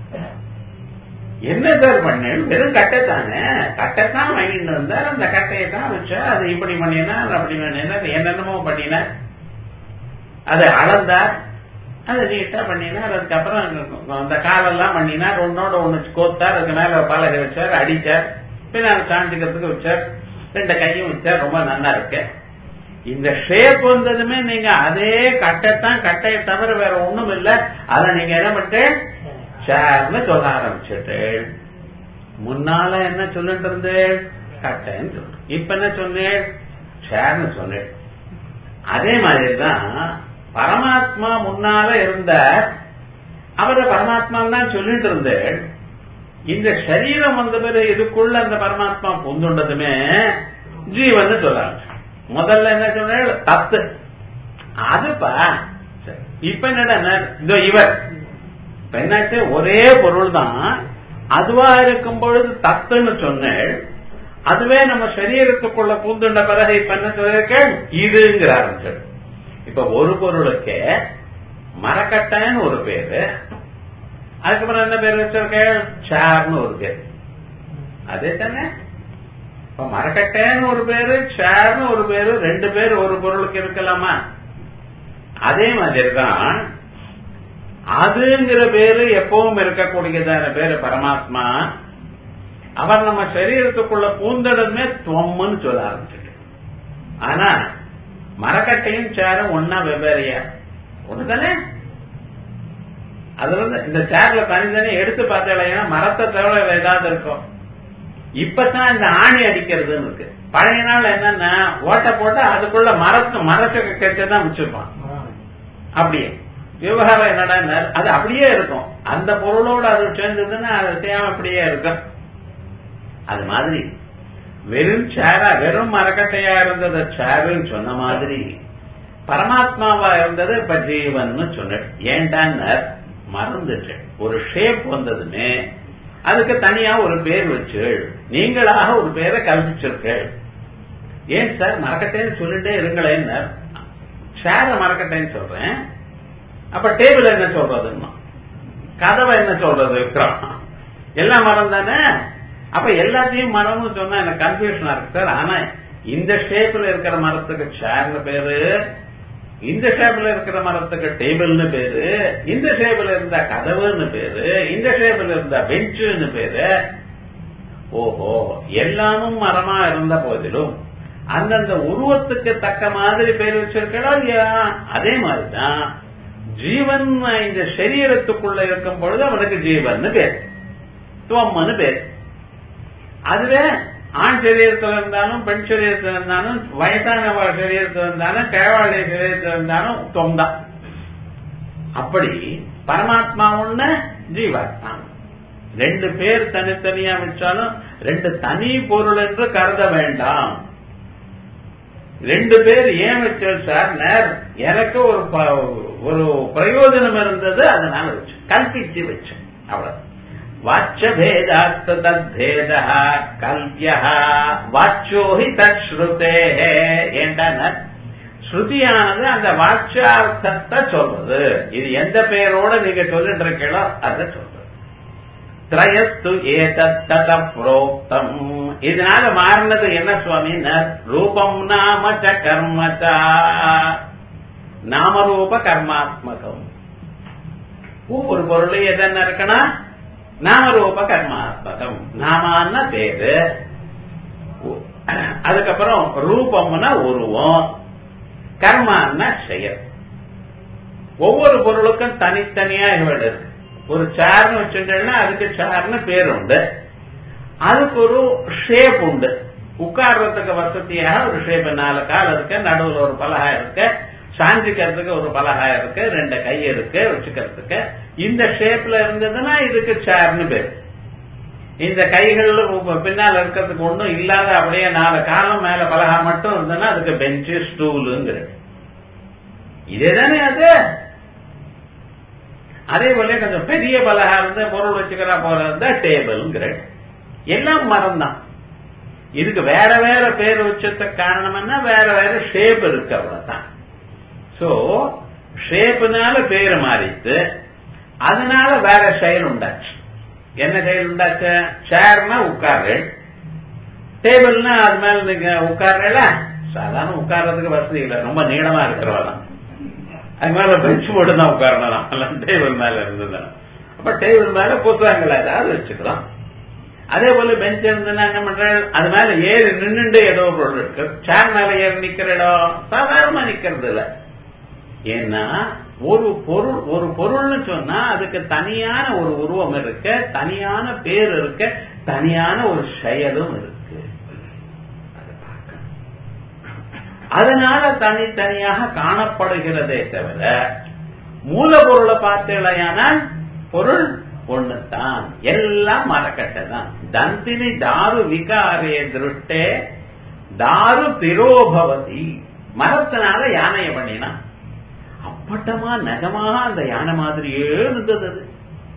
என்ன சார் பண்ணேன் வெறும் கட்டை தானே கட்டை தான் வாங்கிட்டு வந்தார் அந்த கட்டையை தான் வச்சா அது இப்படி பண்ணினா அப்படி பண்ணினா என்னென்னமோ பண்ணினா அதை அளந்தார் அதை நீட்டா பண்ணினார் அதுக்கப்புறம் அந்த காலெல்லாம் பண்ணினார் ஒன்னோட ஒண்ணு கோத்தார் அதுக்கு மேல பலகை வச்சார் அடிச்சார் பின்னால் காஞ்சிக்கிறதுக்கு வச்சார் ரெண்டு கையும் வச்சார் ரொம்ப நல்லா இருக்கு இந்த ஷேப் வந்ததுமே நீங்க அதே கட்டைத்தான் கட்டையை தவிர வேற ஒண்ணும் இல்ல அதை நீங்க என்ன பண்ணிட்டு சேர்னு சொல்ல ஆரம்பிச்சுட்டு முன்னால என்ன சொல்லிட்டு இருந்தேன் கட்டைன்னு சொல்றேன் இப்ப என்ன சொன்னேன் சேர்னு சொன்னேன் அதே மாதிரிதான் பரமாத்மா முன்னால இருந்த அவரை பரமாத்மா தான் சொல்லிட்டு இருந்தேன் இந்த சரீரம் வந்த பிறகு இதுக்குள்ள அந்த பரமாத்மா புந்துண்டதுமே ஜீவன் சொல்றாங்க முதல்ல என்ன சொன்ன தத்து அதுப்பா இப்ப என்னடா இதோ இவர் என்னாச்சு ஒரே பொருள் தான் அதுவா இருக்கும் பொழுது தத்துன்னு சொன்னேன் அதுவே நம்ம சரீரத்துக்குள்ள பூந்துண்ட பிறகு இப்ப என்ன சொல்லிருக்கேன் இதுங்கிற ஆரம்பிச்சது இப்ப ஒரு பொருளுக்கு மரக்கட்டைன்னு ஒரு பேரு அதுக்கப்புறம் என்ன பேர் வச்சிருக்கேன் சேர்னு ஒரு பேர் அதே தானே இப்ப மரக்கட்டைன்னு ஒரு பேரு சேர்னு ஒரு பேரு ரெண்டு பேர் ஒரு பொருளுக்கு இருக்கலாமா அதே மாதிரி தான் அதுங்கிற பேரு எப்பவும் இருக்கக்கூடியதான பேரு பரமாத்மா அவர் நம்ம சரீரத்துக்குள்ள பூந்தடமே துவம்னு சொல்ல ஆரம்பிச்சுட்டு ஆனா மரக்கட்டையும் சேரும் ஒன்னா வெவ்வேறையா ஒண்ணுதானே அதுல இருந்து இந்த சேர்ல தனித்தனி எடுத்து பார்த்தா மரத்தை தவிர ஏதாவது இருக்கும் இப்பதான் இந்த ஆணி அடிக்கிறதுன்னு இருக்கு பழைய நாள் என்னன்னா ஓட்ட போட்டு அதுக்குள்ள மரத்து மரத்துக்கு கட்சதான் வச்சிருப்பான் அப்படியே விவகாரம் என்னடா அது அப்படியே இருக்கும் அந்த பொருளோட அது சேர்ந்ததுன்னா அது செய்யாம அப்படியே இருக்கும் அது மாதிரி வெறும் சேரா வெறும் மரக்கட்டையா இருந்தது சேருன்னு சொன்ன மாதிரி பரமாத்மாவா இருந்தது இப்ப ஜீவன் சொன்ன ஏண்டான்னு மறந்துட்டு ஒரு ஷேப் வந்ததுமே அதுக்கு தனியா ஒரு பேர் வச்சு நீங்களாக ஒரு பேரை கல்பிச்சிருக்கள் ஏன் சார் மரக்கட்டைன்னு சொல்லிட்டே இருங்களேன் சேர மரக்கட்டைன்னு சொல்றேன் அப்ப டேபிள் என்ன சொல்றதுன்னா கதவை என்ன சொல்றது இருக்கிறோம் எல்லாம் மரம் தானே அப்ப எல்லாத்தையும் மரம்னு சொன்னா எனக்கு கன்ஃபியூஷனா இருக்கு சார் ஆனா இந்த ஷேப்ல இருக்கிற மரத்துக்கு சேர்னு பேரு இந்த ஷேப்ல இருக்கிற மரத்துக்கு டேபிள்னு பேரு இந்த ஷேப்ல இருந்தா கதவுன்னு பேரு இந்த ஷேப்ல இருந்தா பெஞ்சுன்னு பேரு ஓஹோ எல்லாமும் மரமா இருந்த போதிலும் அந்தந்த உருவத்துக்கு தக்க மாதிரி பேர் வச்சிருக்கா இல்லையா அதே மாதிரிதான் ஜீவன் இந்த சரீரத்துக்குள்ள இருக்கும் பொழுது அவனுக்கு ஜீவன் பேர் துவம்னு பேர் அதுவே ஆண் சரீரத்தில் இருந்தாலும் பெண் சரீரத்தில் இருந்தாலும் வயசான சரீரத்தில் இருந்தாலும் கேவாளிய சரீரத்தில் இருந்தாலும் தொம்தான் அப்படி பரமாத்மா ஒண்ணு ஜீவாத்மா ரெண்டு பேர் தனித்தனியா வச்சாலும் ரெண்டு தனி பொருள் என்று கருத வேண்டாம் ரெண்டு பேர் ஏன் வச்சோம் சார் நேர் எனக்கு ஒரு ஒரு பிரயோஜனம் இருந்தது அதனால வச்சு கல்பிச்சு வச்சேன் அவ்வளவு வாச்சபேதாஸ்த தத்பேத கல்பிய வாச்சோஹி தத் ஸ்ருதே ஏண்டான ஸ்ருதியானது அந்த வாட்சார்த்தத்தை சொல்றது இது எந்த பெயரோட நீங்க சொல்லிட்டு இருக்கீங்களோ அதை சொல்றது திரயஸ்து ஏதத்த புரோக்தம் இதனால மாறினது என்ன சுவாமி ரூபம் நாம ச கர்மச்சா நாமரூப கர்மாத்மகம் ஒவ்வொரு பொருளையும் எதென்ன இருக்கணும் நாமரூப கர்மாத்மகம் நாமான பேரு அதுக்கப்புறம் ரூபம்னா உருவம் கர்மான்னா செயல் ஒவ்வொரு பொருளுக்கும் தனித்தனியா இவள் இருக்கு ஒரு சேர்னு வச்சுட்டேன்னா அதுக்கு சேர்னு பேர் உண்டு அதுக்கு ஒரு ஷேப் உண்டு உட்கார்றதுக்கு வசதியாக ஒரு ஷேப் நாலு கால் இருக்கு நடுவில் ஒரு பலகா இருக்கு சாஞ்சிக்கிறதுக்கு ஒரு பலகா இருக்கு ரெண்டு கை இருக்கு வச்சுக்கிறதுக்கு இந்த ஷேப்ல இருந்ததுன்னா இதுக்கு சேர்னு பேர் இந்த கைகள் பின்னால் இருக்கிறதுக்கு ஒண்ணும் இல்லாத அப்படியே நாலு காலம் மேல பலகா மட்டும் இருந்ததுன்னா அதுக்கு பெஞ்சு ஸ்டூலுங்கிற இதேதானே அது அதே போல கொஞ்சம் பெரிய பலகா இருந்து பொருள் வச்சுக்கிறா போல இருந்தா டேபிள்ங்கிற எல்லாம் மரம் தான் இதுக்கு வேற வேற பேர் வச்சதுக்கு காரணம் என்ன வேற வேற ஷேப் இருக்கு அவ்வளவுதான் சோ ஷேப்புனால பேர் மாறித்து அதனால வேற செயல் உண்டாச்சு என்ன செயல் உண்டாச்சு சேர்னா உட்காரு டேபிள்னா அது மேல நீங்க உட்கார்றல சாதாரண உட்கார்றதுக்கு வசதி இல்லை ரொம்ப நீளமா இருக்கிறவெல்லாம் அது மேல பெஞ்ச் போட்டு தான் உட்காரணும் டேபிள் மேல இருந்தது அப்ப டேபிள் மேல புத்தகங்கள் ஏதாவது வச்சுக்கலாம் அதே போல பெஞ்ச் இருந்ததுன்னா என்ன பண்ற அது மேல ஏறி நின்னுண்டு ஏதோ பொருள் இருக்கு சேர் மேல ஏறி நிக்கிற இடம் சாதாரணமா நிக்கிறது இல்ல ஏன்னா ஒரு பொருள் ஒரு பொருள்னு சொன்னா அதுக்கு தனியான ஒரு உருவம் இருக்கு தனியான பேர் இருக்கு தனியான ஒரு செயலும் இருக்கு அதனால தனித்தனியாக காணப்படுகிறதே தவிர மூலப்பொருளை பார்த்தீங்களேயானால் பொருள் ஒண்ணுதான் எல்லாம் மரக்கட்டை தான் தந்தினி தாரு விகாரே திருட்டே தாரு திரோபவதி மரத்தினால யானையை பண்ணினா அப்பட்டமா நகமாக அந்த யானை மாதிரியே இருந்தது அது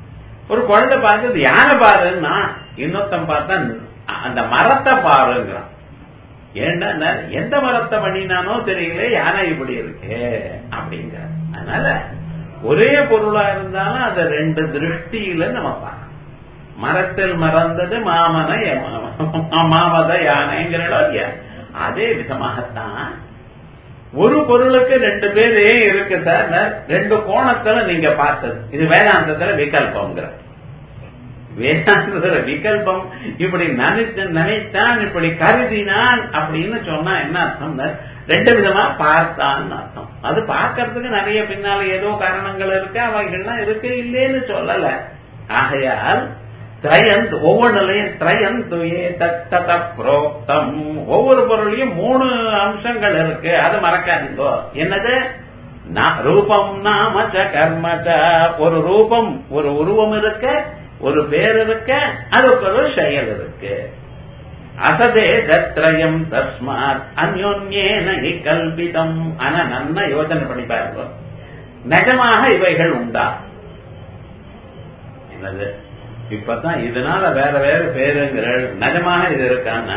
ஒரு குழந்தை பார்த்து யானை பாருன்னா இன்னொருத்தன் பார்த்தா அந்த மரத்தை பாருங்கிறான் ஏன்னா எந்த மரத்தை பண்ணினானோ தெரியல யானை இப்படி இருக்கு அப்படிங்கிற அதனால ஒரே பொருளா இருந்தாலும் அதை ரெண்டு திருஷ்டியில நம்ம பார்க்கணும் மரத்தில் மறந்தது மாமன மாமத யானைங்கிறோ இல்லையா அதே விதமாகத்தான் ஒரு பொருளுக்கு ரெண்டு பேர் ஏன் இருக்கு சார் ரெண்டு கோணத்துல நீங்க பார்த்தது இது வேதாந்தத்துல விகல்பம்ங்கிற வேதாந்தத்துல விகல்பம் இப்படி நினைத்து நினைத்தான் இப்படி கருதினான் அப்படின்னு சொன்னா என்ன அர்த்தம் ரெண்டு விதமா பார்த்தான்னு அர்த்தம் அது பார்க்கறதுக்கு நிறைய பின்னால ஏதோ காரணங்கள் இருக்கு அவைகள்லாம் இருக்கு இல்லேன்னு சொல்லல ஆகையால் திரயந்த் ஒவ்வொன்றுலையும் திரயந்து ஏ தத்த புரோக்தம் ஒவ்வொரு பொருளையும் மூணு அம்சங்கள் இருக்கு அது மறக்காதீங்கோ என்னது ரூபம் நாமச்ச கர்மச்ச ஒரு ரூபம் ஒரு உருவம் இருக்க ஒரு பேர் இருக்க அதுக்கு ஒரு செயல் இருக்கு அசதே தத்ரயம் தஸ்மாத் அந்யோன்யேன கல்பிதம் ஆனா நன்ன யோசனை பண்ணி பாருங்க நிஜமாக இவைகள் உண்டா என்னது இப்பதான் இதனால வேற வேற பேருங்கிற நிஜமாக இது இருக்கான்னு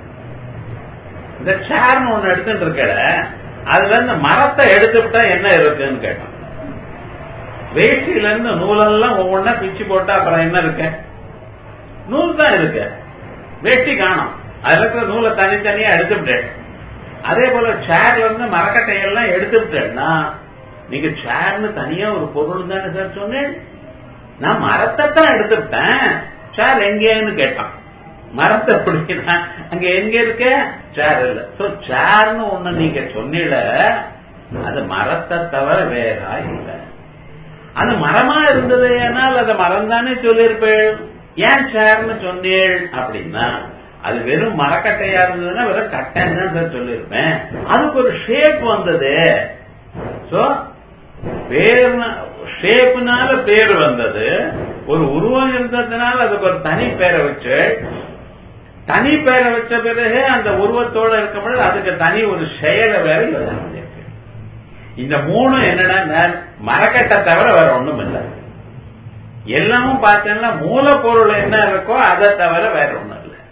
இந்த சேர்னு ஒண்ணு எடுத்துட்டு இருக்கட அதுல இருந்து மரத்தை எடுத்துட்டா என்ன இருக்குன்னு கேட்டோம் வேஷ்டியில இருந்து நூலெல்லாம் ஒவ்வொன்னா பிச்சு போட்டா அப்புறம் என்ன இருக்கு நூல் தான் இருக்கு வேஷ்டி காணும் அதுல இருக்கிற நூலை தனித்தனியா எடுத்துவிட்டேன் அதே போல சேர்ல இருந்து மரக்கட்டையெல்லாம் எடுத்துவிட்டேன்னா நீங்க சேர்னு தனியா ஒரு பொருள் தானே சார் சொன்னேன் நான் மரத்தை தான் எடுத்துட்டேன் சேர் எங்கேன்னு கேட்டான் மரத்தை பிடிக்கிறா அங்க எங்க இருக்க சேர் இல்ல சோ சேர்னு ஒண்ணு நீங்க சொன்னீல அது மரத்தை தவிர வேறா இல்ல அது மரமா இருந்தது ஏனால் அதை மரம் தானே சொல்லியிருப்பேன் ஏன் சேர்னு சொன்னீள் அப்படின்னா அது வெறும் மரக்கட்டையா இருந்ததுன்னா வெறும் கட்டைன்னு தான் சார் சொல்லியிருப்பேன் அதுக்கு ஒரு ஷேப் வந்தது சோ பேர் ஷேப்னால பேர் வந்தது ஒரு உருவம் இருந்ததுனால அதுக்கு ஒரு தனி பேரை வச்சு தனி பேரை வச்ச பிறகு அந்த உருவத்தோட இருக்கப்பொழுது அதுக்கு தனி ஒரு செயலை வேற இருக்கு இந்த மூணு என்னன்னா மரக்கட்டை தவிர வேற ஒண்ணும் இல்லை எல்லாமும் பார்த்தீங்கன்னா மூலப்பொருள் என்ன இருக்கோ அதை தவிர வேற ஒண்ணும் இல்லை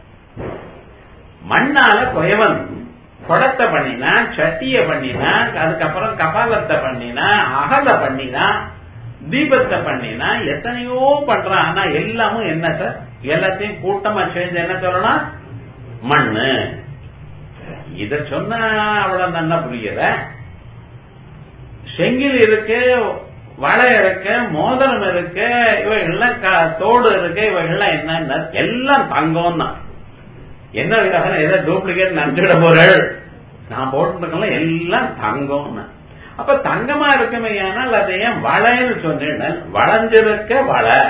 மண்ணால குயவன் குடத்தை பண்ணினா சட்டிய பண்ணினா அதுக்கப்புறம் கபாலத்தை பண்ணினா அகல பண்ணினா தீபத்தை பண்ணினா எத்தனையோ பண்றான் ஆனா எல்லாமும் என்ன சார் எல்லாத்தையும் கூட்டமா சேர்ந்து என்ன சொல்லணும் மண்ணு இத சொன்னா அவ்வளவு நல்லா புரியல செங்கில் இருக்கு வளை இருக்கு மோதிரம் இருக்கு இவைகள்லாம் தோடு இருக்கு இவைகள்லாம் என்ன எல்லாம் தங்கம் தான் என்ன விதம் ஏதோ டூப்ளிகேட் நினைச்சுட போறேள் நான் போட்டுருக்கலாம் எல்லாம் தங்கம்னு அப்ப தங்கமா இருக்குமே ஆனால் அதை ஏன் வளைன்னு சொன்னேன் வளைஞ்சிருக்க வளை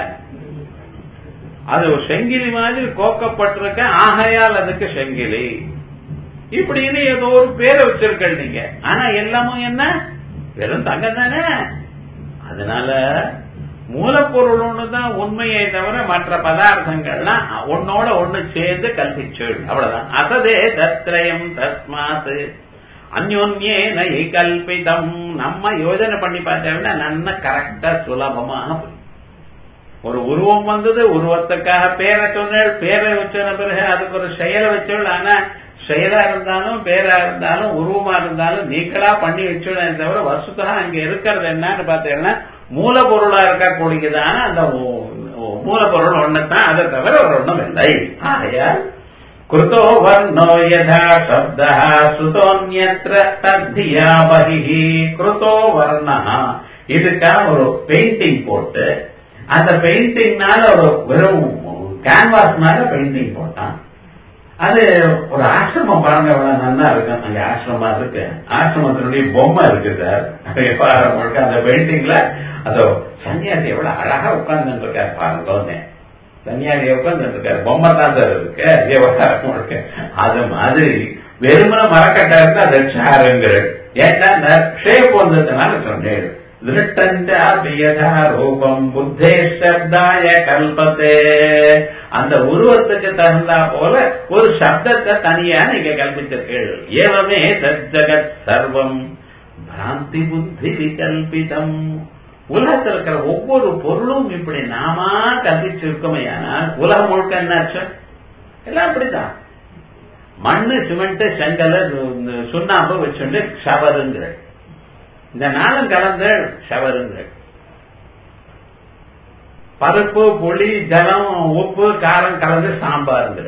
அது ஒரு செங்கிலி மாதிரி கோக்கப்பட்டிருக்க ஆகையால் அதுக்கு செங்கிலி இப்படின்னு ஏதோ ஒரு பேரை வச்சிருக்க நீங்க ஆனா எல்லாமும் என்ன வெறும் தங்கம் தானே அதனால மூலப்பொருள் ஒண்ணுதான் உண்மையை தவிர மற்ற பதார்த்தங்கள்லாம் ஒன்னோட ஒண்ணு சேர்ந்து கல்பிச்சு அவ்வளவுதான் அசதே தத்ரயம் தஸ்மாத் அந்யோன்யே நை கல்பிதம் நம்ம யோஜனை பண்ணி பார்த்தோம்னா நன்ன கரெக்டா சுலபமாக ஒரு உருவம் வந்தது உருவத்துக்காக பேரை சொன்னேள் பேரை வச்சன பிறகு அதுக்கு ஒரு செயலை வச்சோள் ஆனா செயலா இருந்தாலும் பேரா இருந்தாலும் உருவமா இருந்தாலும் நீங்களா பண்ணி வச்சோட தவிர வசுத்தா அங்க இருக்கிறது என்னன்னு பார்த்தீங்கன்னா மூலப்பொருளா இருக்கக்கூடியதான அந்த மூலப்பொருள் ஒண்ணுதான் அதை தவிர ஒரு ஒண்ணும் இல்லை ஆகையால் கிருத்தோ வர்ணோ யதா சப்த சுதோன்யத்ர தத்தியா பகி கிருத்தோ வர்ணா இதுக்காக ஒரு பெயிண்டிங் போட்டு அந்த பெயிண்டிங்னால ஒரு வெறும் கேன்வாஸ் மேல பெயிண்டிங் போட்டான் அது ஒரு ஆசிரமம் பாருங்க எவ்வளவு நல்லா இருக்கும் அங்க ஆசிரமா இருக்கு ஆசிரமத்தினுடைய பொம்மை இருக்கு சார் முழுக்க அந்த பெயிண்டிங்ல அதோ சன்னியாசி எவ்வளவு அழகா உட்கார்ந்து இருக்காரு பாருங்க சன்னியாசி உட்கார்ந்து இருக்காரு பொம்மை தான் சார் இருக்கு விவகாரம் முழுக்க அது மாதிரி வெறுமன மரக்கட்டை இருந்தா அது சாருங்கிற ஏன்னா ஷேப் வந்ததுனால சொன்னேன் திருட்டஞ்சா ரூபம் புத்தே சப்தாய கல்பத்தே அந்த உருவத்துக்கு தகுந்தா போல ஒரு சப்தத்தை தனியா நீங்க கல்பிச்சிருக்கீர்கள் ஏவமே தஜகத் சர்வம் பிராந்தி புத்தி விகல்பிதம் உலகத்தில் இருக்கிற ஒவ்வொரு பொருளும் இப்படி நாமா கல்பிச்சிருக்கோமே ஆனால் உலகம் முழுக்க என்ன அர்த்தம் எல்லாம் அப்படிதான் மண்ணு சிமெண்ட் செங்கல் சுண்ணாம்பு வச்சுட்டு ஷவருங்கிற இந்த நாளும் கலந்த ஷவருங்கிற பருப்பு புளி ஜலம் உப்பு காரம் கலந்து சாம்பாருங்கிற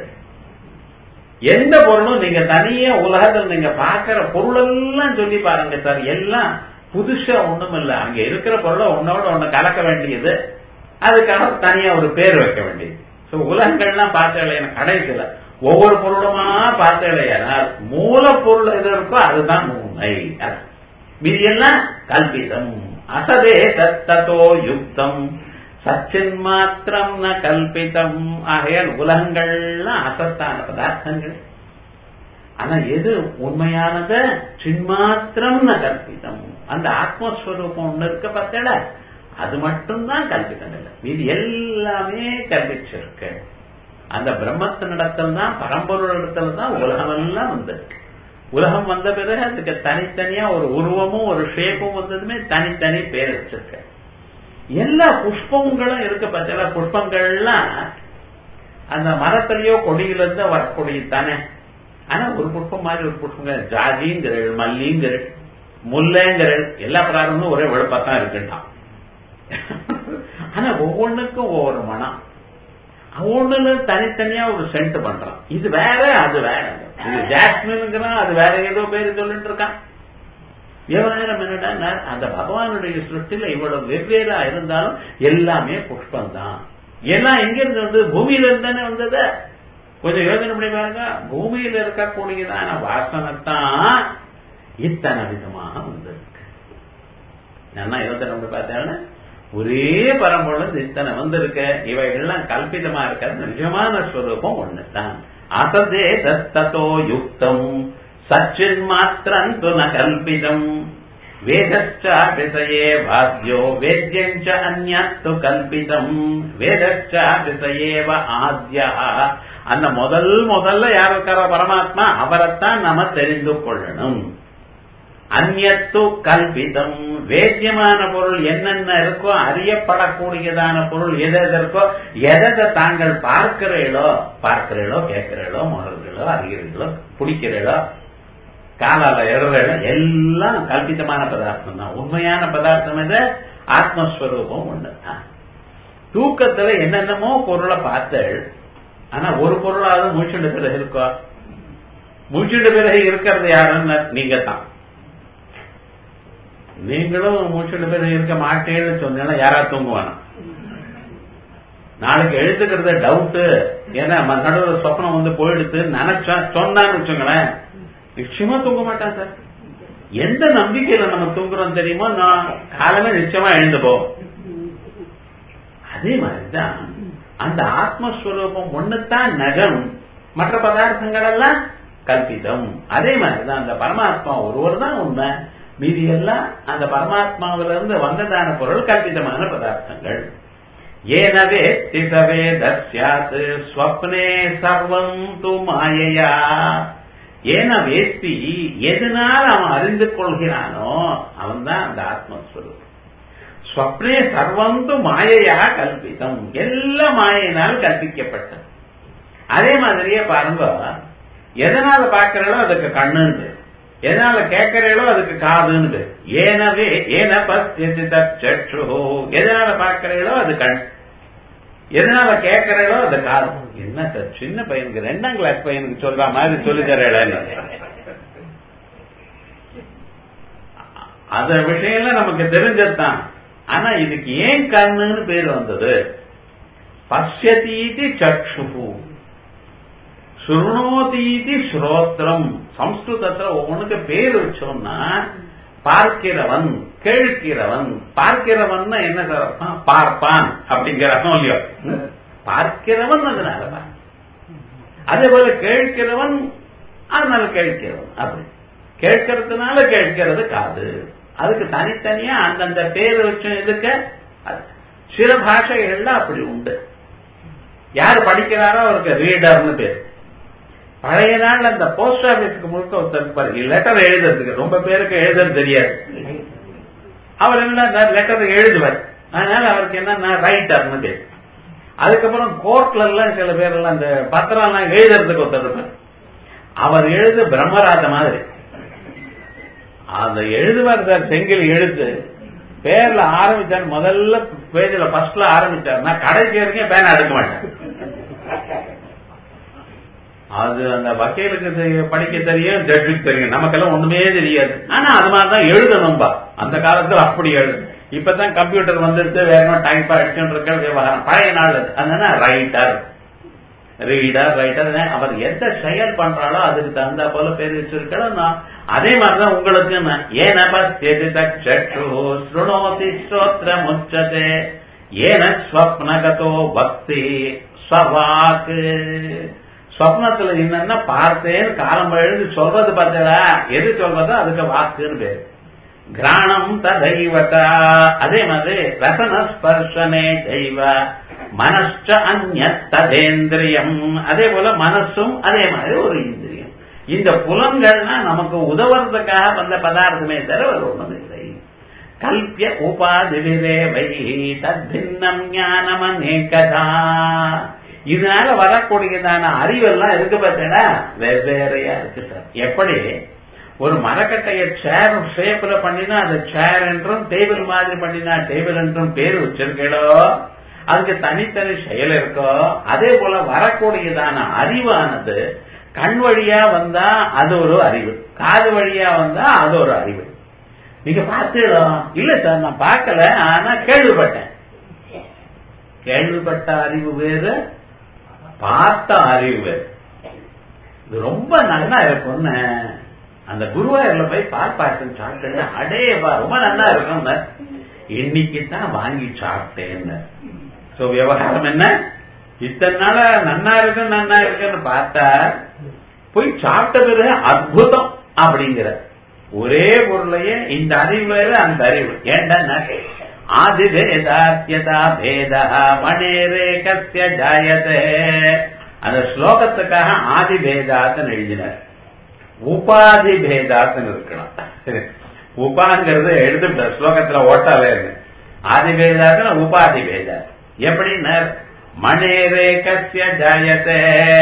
எந்த பொருளும் நீங்க தனியா உலகத்தில் நீங்க பாக்குற பொருள் எல்லாம் சொல்லி பாருங்க சார் எல்லாம் புதுசா ஒண்ணும் இல்ல அங்க இருக்கிற பொருளை ஒன்னோட ஒண்ணு கலக்க வேண்டியது அதுக்காக தனியா ஒரு பேர் வைக்க வேண்டியது சோ உலகங்கள்லாம் பார்த்த கடைசியில ஒவ்வொரு பொருளுமா பார்த்த இல்லையானால் மூலப்பொருள் எது இருக்கோ அதுதான் உண்மை மீதி எல்லாம் கல்பிதம் அசதே தத்தோ யுக்தம் சச்சின் மாத்திரம் ந கல்பிதம் ஆகையால் உலகங்கள்லாம் அசத்தான பதார்த்தங்கள் ஆனா எது உண்மையானத சின்மாத்திரம் ந கல்பிதம் அந்த ஆத்மஸ்வரூபம் ஒண்ணு இருக்க பார்த்தல அது மட்டும்தான் கல்பிதம் இல்லை மீது எல்லாமே கல்பிச்சிருக்கு அந்த பிரம்மத்தினிடத்தில் தான் பரம்பொருள் இடத்துல தான் உலகம் எல்லாம் வந்திருக்கு உலகம் வந்த பிறகு அதுக்கு தனித்தனியா ஒரு உருவமும் ஒரு ஷேப்பும் வந்ததுமே தனித்தனி பேர் வச்சிருக்க எல்லா புஷ்பங்களும் இருக்கு பார்த்தா புஷ்பங்கள்லாம் அந்த மரத்திலேயோ கொடியில இருந்து வரக்கூடிய தானே ஆனா ஒரு புஷ்பம் மாதிரி ஒரு புஷ்பங்கள் ஜாதிங்கிறள் மல்லிங்கிறள் முல்லைங்கிறள் எல்லா பிராரமும் ஒரே வெளுப்பாத்தான் இருக்குட்டான் ஆனா ஒவ்வொன்றுக்கும் ஒவ்வொரு மனம் ஒண்ணுல தனித்தனியா ஒரு சென்ட் பண்றான் இது வேற அது வேற இது ஜாஸ்மின்ங்கிறான் அது வேற ஏதோ பேரு சொல்லிட்டு இருக்கான் விவகாரம் என்னடா அந்த பகவானுடைய சிருஷ்டில இவ்வளவு வெவ்வேறா இருந்தாலும் எல்லாமே புஷ்பம் தான் எல்லாம் எங்க இருந்து வந்து பூமியில இருந்து தானே வந்தது கொஞ்சம் யோசனை பண்ணி பாருங்க பூமியில இருக்கக்கூடியதான வாசனைத்தான் இத்தனை விதமாக வந்திருக்கு நான் யோசனை பண்ணி பார்த்தேன்னா ஒரே பரம்பொழுது இத்தனை வந்திருக்க இவைகள்லாம் கல்பிதமா இருக்கிறது நிஜமான ஸ்வரூபம் ஒண்ணுதான் அசதே தத்தோ யுக்தம் சச்சின் மாத்திரம் ந கல்பிதம் வேதச்சா விசயே பாத்யோ வேத்யஞ்ச அந்நத்து கல்பிதம் வேதச்சா விசயேவ ஆத்யா அந்த முதல் முதல்ல யார் இருக்கிற பரமாத்மா அவரைத்தான் நாம தெரிந்து கொள்ளணும் அந்நத்து கல்பிதம் வேத்தியமான பொருள் என்னென்ன இருக்கோ அறியப்படக்கூடியதான பொருள் எது எது இருக்கோ எதை தாங்கள் பார்க்கிறீர்களோ பார்க்கிறீர்களோ கேட்கிறீர்களோ உணர்கிறீர்களோ அறிகிறீர்களோ பிடிக்கிறீர்களோ காலால எழுறீர்களோ எல்லாம் கல்பித்தமான பதார்த்தம் தான் உண்மையான பதார்த்தம் எது ஆத்மஸ்வரூபம் ஒண்ணுதான் தூக்கத்துல என்னென்னமோ பொருளை பார்த்தேள் ஆனா ஒரு பொருளாவது மூச்சுண்டு பிறகு இருக்கோ மூச்சுண்டு பிறகு இருக்கிறது யாருன்னு நீங்க தான் நீங்களும் மூச்சுண்டு பிறகு இருக்க மாட்டேன்னு சொன்னா யாரா தூங்குவானா நாளைக்கு எழுதுக்கிறது டவுட்டு ஏன்னா நடுவில் சொப்னம் வந்து போயிடுத்து நினைச்சா சொன்னான்னு வச்சுங்களேன் நிச்சயமா தூங்க மாட்டான் சார் எந்த நம்பிக்கையில நம்ம தூங்குறோம் தெரியுமோ நான் காலமே நிச்சயமா எழுந்து போ அதே மாதிரிதான் அந்த ஆத்மஸ்வரூபம் ஒண்ணுதான் நகம் மற்ற பதார்த்தங்கள் எல்லாம் கல்பிதம் அதே மாதிரிதான் அந்த பரமாத்மா ஒருவர் தான் உண்மை மீதி எல்லாம் அந்த பரமாத்மாவிலிருந்து வந்ததான பொருள் கல்பிதமான பதார்த்தங்கள் ஏனவே திசவே தஸ்யாத் ஸ்வப்னே சர்வம் து மாயையா ஏன வேஸ்தி எதனால் அவன் அறிந்து கொள்கிறானோ அவன் தான் அந்த ஆத்மஸ்வரூபம் ஸ்வப்னே சர்வம் து மாயையா கல்பிதம் எல்லா மாயினால் கற்பிக்கப்பட்டது அதே மாதிரியே பாருங்க எதனால பார்க்கிறீங்களோ அதுக்கு கண்ணுன்னு எதனால கேட்கிறீங்களோ அதுக்கு காதுன்னு ஏனவே ஏன பஸ்தி சற்று எதனால பார்க்கிறீங்களோ அது கண் எதனால கேட்கிறீங்களோ அது காது என்ன சார் சின்ன பையனுக்கு ரெண்டாம் கிளாஸ் பையனுக்கு சொல்ற மாதிரி சொல்லி தரேன் அத விஷயம்லாம் நமக்கு தெரிஞ்சதுதான் ஆனா இதுக்கு ஏன் கண்ணுன்னு பேர் வந்தது பசியதீதி சக்ஷு சுருணோதீதி ஸ்ரோத்திரம் சம்ஸ்கிருதத்துல ஒவ்வொன்றுக்கு பேர் வச்சோம்னா பார்க்கிறவன் கேட்கிறவன் பார்க்கிறவன் என்ன சார் அர்த்தம் பார்ப்பான் அப்படிங்கிற அர்த்தம் இல்லையோ பார்க்கிறவன் அதனால அதே போல கேட்கிறவன் அதனால கேட்கிறவன் அப்படி கேட்கறதுனால கேட்கிறது காது அதுக்கு தனித்தனியா அந்தந்த பேர் வச்சோம் எதுக்க சில பாஷைகள்ல அப்படி உண்டு யார் படிக்கிறாரோ அவருக்கு ரீடர்னு பேர் பழைய நாள் அந்த போஸ்ட் ஆபீஸ்க்கு முழுக்க ஒருத்தர் லெட்டர் எழுதுறதுக்கு ரொம்ப பேருக்கு எழுதுறது தெரியாது அவர் என்ன லெட்டர் எழுதுவார் அதனால அவருக்கு என்ன ரைட்டர்னு பேர் அதுக்கப்புறம் கோர்ட்ல எல்லாம் சில பேர் எல்லாம் இந்த பத்திரம் எல்லாம் எழுதுறதுக்கு ஒருத்தர் அவர் எழுது பிரம்மராத மாதிரி அந்த எழுதுவார் சார் செங்கில் எழுத்து பேர்ல ஆரம்பிச்சார் முதல்ல பேஜ்ல ஃபர்ஸ்ட்ல ஆரம்பிச்சாருன்னா கடைசி வரைக்கும் பேனா எடுக்க மாட்டார் அது அந்த வக்கீலுக்கு தெரிய- படிக்க தெரியும் ஜட்ஜுக்கு தெரியும் நமக்கெல்லாம் ஒண்ணுமே தெரியாது ஆனா அது மாதிரிதான் எழுதணும்பா அந்த காலத்துல அப்படி எழுது இப்பதான் கம்ப்யூட்டர் வந்துருச்சு வேற டைப் அடிச்சுட்டு இருக்க விவகாரம் பழைய நாள் அது அதனால ரைட்டர் ரீடர் ரைட்டர் அவர் எந்த செயல் பண்றாலோ அதுக்கு தகுந்த போல பேர் வச்சிருக்கணும் நான் அதே மாதிரிதான் உங்களுக்கு நான் ஏன பஸ்யதி ஸ்ருணோதி ஸ்ரோத்ரம் உச்சதே ஏன ஸ்வப்னகதோ பக்தி ஸ்வவாக்கு ஸ்வப்னத்துல என்னன்னா பார்த்தேன்னு காலம் எழுதி சொல்றது பார்த்தா எது சொல்றதோ அதுக்கு வாக்குன்னு பேரு கிராணம் ததைவதா அதே மாதிரி ரசன ஸ்பர்ஷனே தெய்வ மனஷ்ட அந்நிய ததேந்திரியம் அதே போல மனசும் அதே மாதிரி ஒரு இந்திரியம் இந்த புலன்கள்னா நமக்கு உதவுறதுக்காக வந்த பதார்த்தமே தவிர வேறு ஒண்ணும் இல்லை கல்பிய உபாதிரே வை தத்தின்னம் ஞானம் அநேகதா இதனால வரக்கூடியதான அறிவெல்லாம் இருக்கு பார்த்தீங்கன்னா வெவ்வேறையா இருக்கு சார் எப்படி ஒரு மரக்கட்டைய சேர் ஷேப்ல பண்ணினா அது சேர் என்றும் டேபிள் மாதிரி பண்ணினா டேபிள் என்றும் பேர் வச்சிருக்கீங்களோ அதுக்கு தனித்தனி செயல் இருக்கோ அதே போல வரக்கூடியதான அறிவானது கண் வழியா வந்தா அது ஒரு அறிவு காது வழியா வந்தா அது ஒரு அறிவு நீங்க பார்த்தீங்களோ இல்ல சார் நான் பார்க்கல ஆனா கேள்விப்பட்டேன் கேள்விப்பட்ட அறிவு வேறு பார்த்த அறிவு வேறு இது ரொம்ப நல்லா இருக்கும்னு அந்த குருவாயூர்ல போய் பால் பாயசம் சாப்பிட்டு அடேப்பா ரொம்ப நல்லா இருக்கும் இன்னைக்கு தான் வாங்கி சாப்பிட்டேன்னு சோ விவகாரம் என்ன இத்தனை நாளா நன்னா இருக்கு நன்னா இருக்குன்னு பார்த்தா போய் சாப்பிட்ட பிறகு அற்புதம் அப்படிங்கிற ஒரே பொருளையே இந்த அறிவு வேறு அந்த அறிவு ஏண்டா ஆதிபேதாத்யதா பேதா மணேரே கத்திய ஜாயதே அந்த ஸ்லோகத்துக்காக ஆதிபேதாத்தன் எழுதினார் உபாதி பேதாத்தன் இருக்கணும் உபாங்கிறது எழுதுட்ட ஸ்லோகத்துல ஓட்டாலே இருக்கு ஆதிபேதாத்தன் உபாதி பேதா எப்படின்னா மணேரே கத்திய ஜாயத்தே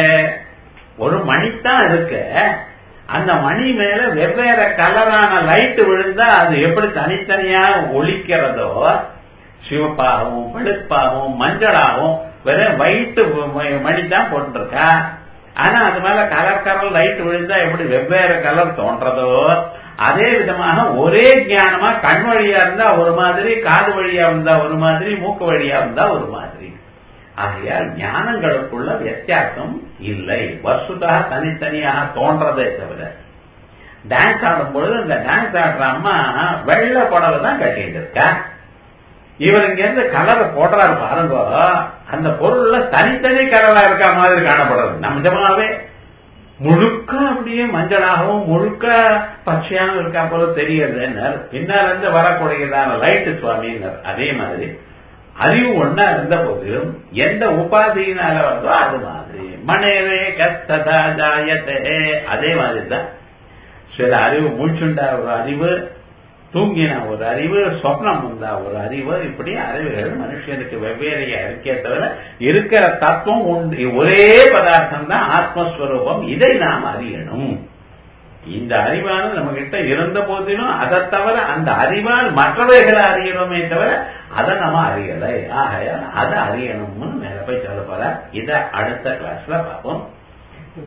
ஒரு மணித்தான் இருக்கு அந்த மணி மேல வெவ்வேறு கலரான லைட் விழுந்தா அது எப்படி தனித்தனியா ஒழிக்கிறதோ சிவப்பாகவும் வெளுப்பாகவும் மஞ்சளாகவும் வெறும் வயிட்டு மணி தான் போட்டுருக்கா ஆனா அது மேல கலர் கலர் லைட் விழுந்தா எப்படி வெவ்வேறு கலர் தோன்றதோ அதே விதமாக ஒரே ஞானமா கண் வழியா இருந்தா ஒரு மாதிரி காது வழியா இருந்தா ஒரு மாதிரி மூக்கு வழியா இருந்தா ஒரு மாதிரி ஆகையால் ஞானங்களுக்குள்ள வித்தியாசம் இல்லை வசுதா தனித்தனியாக தோன்றதே தவிர டான்ஸ் ஆடும் பொழுது இந்த டான்ஸ் ஆடுற அம்மா வெள்ளை புடவை தான் கட்டிட்டு இருக்கா இவர் இங்க இருந்து கலரை போடுறாரு பாருங்க அந்த பொருள்ல தனித்தனி கலரா இருக்க மாதிரி காணப்படுறது நம்ம நிஜமாவே முழுக்க அப்படியே மஞ்சளாகவும் முழுக்க பச்சையாகவும் இருக்கா போல தெரியுதுன்னர் பின்னால இருந்து வரக்கூடியதான லைட்டு சுவாமின்னர் அதே மாதிரி அறிவு ஒன்னா இருந்த போதிலும் எந்த உபாதியினால வருதோ அது மாதிரி மனேவே கஸ்ததா ஜாயத்தே அதே மாதிரி தான் சில அறிவு மூச்சுண்டா ஒரு அறிவு தூங்கின ஒரு அறிவு சொப்னம் வந்தா ஒரு அறிவு இப்படி அறிவுகள் மனுஷனுக்கு வெவ்வேறையா இருக்கே தவிர இருக்கிற தத்துவம் உண்டு ஒரே பதார்த்தம் தான் ஆத்மஸ்வரூபம் இதை நாம் அறியணும் இந்த அறிவானது நம்ம கிட்ட இருந்த போதிலும் அதை தவிர அந்த அறிவால் மற்றவைகளை அறியணுமே தவிர அதை நம்ம அறியலை ஆகையால் அதை அறியணும்னு மேல போய் சொல்ல போற இதை அடுத்த கிளாஸ்ல பார்ப்போம்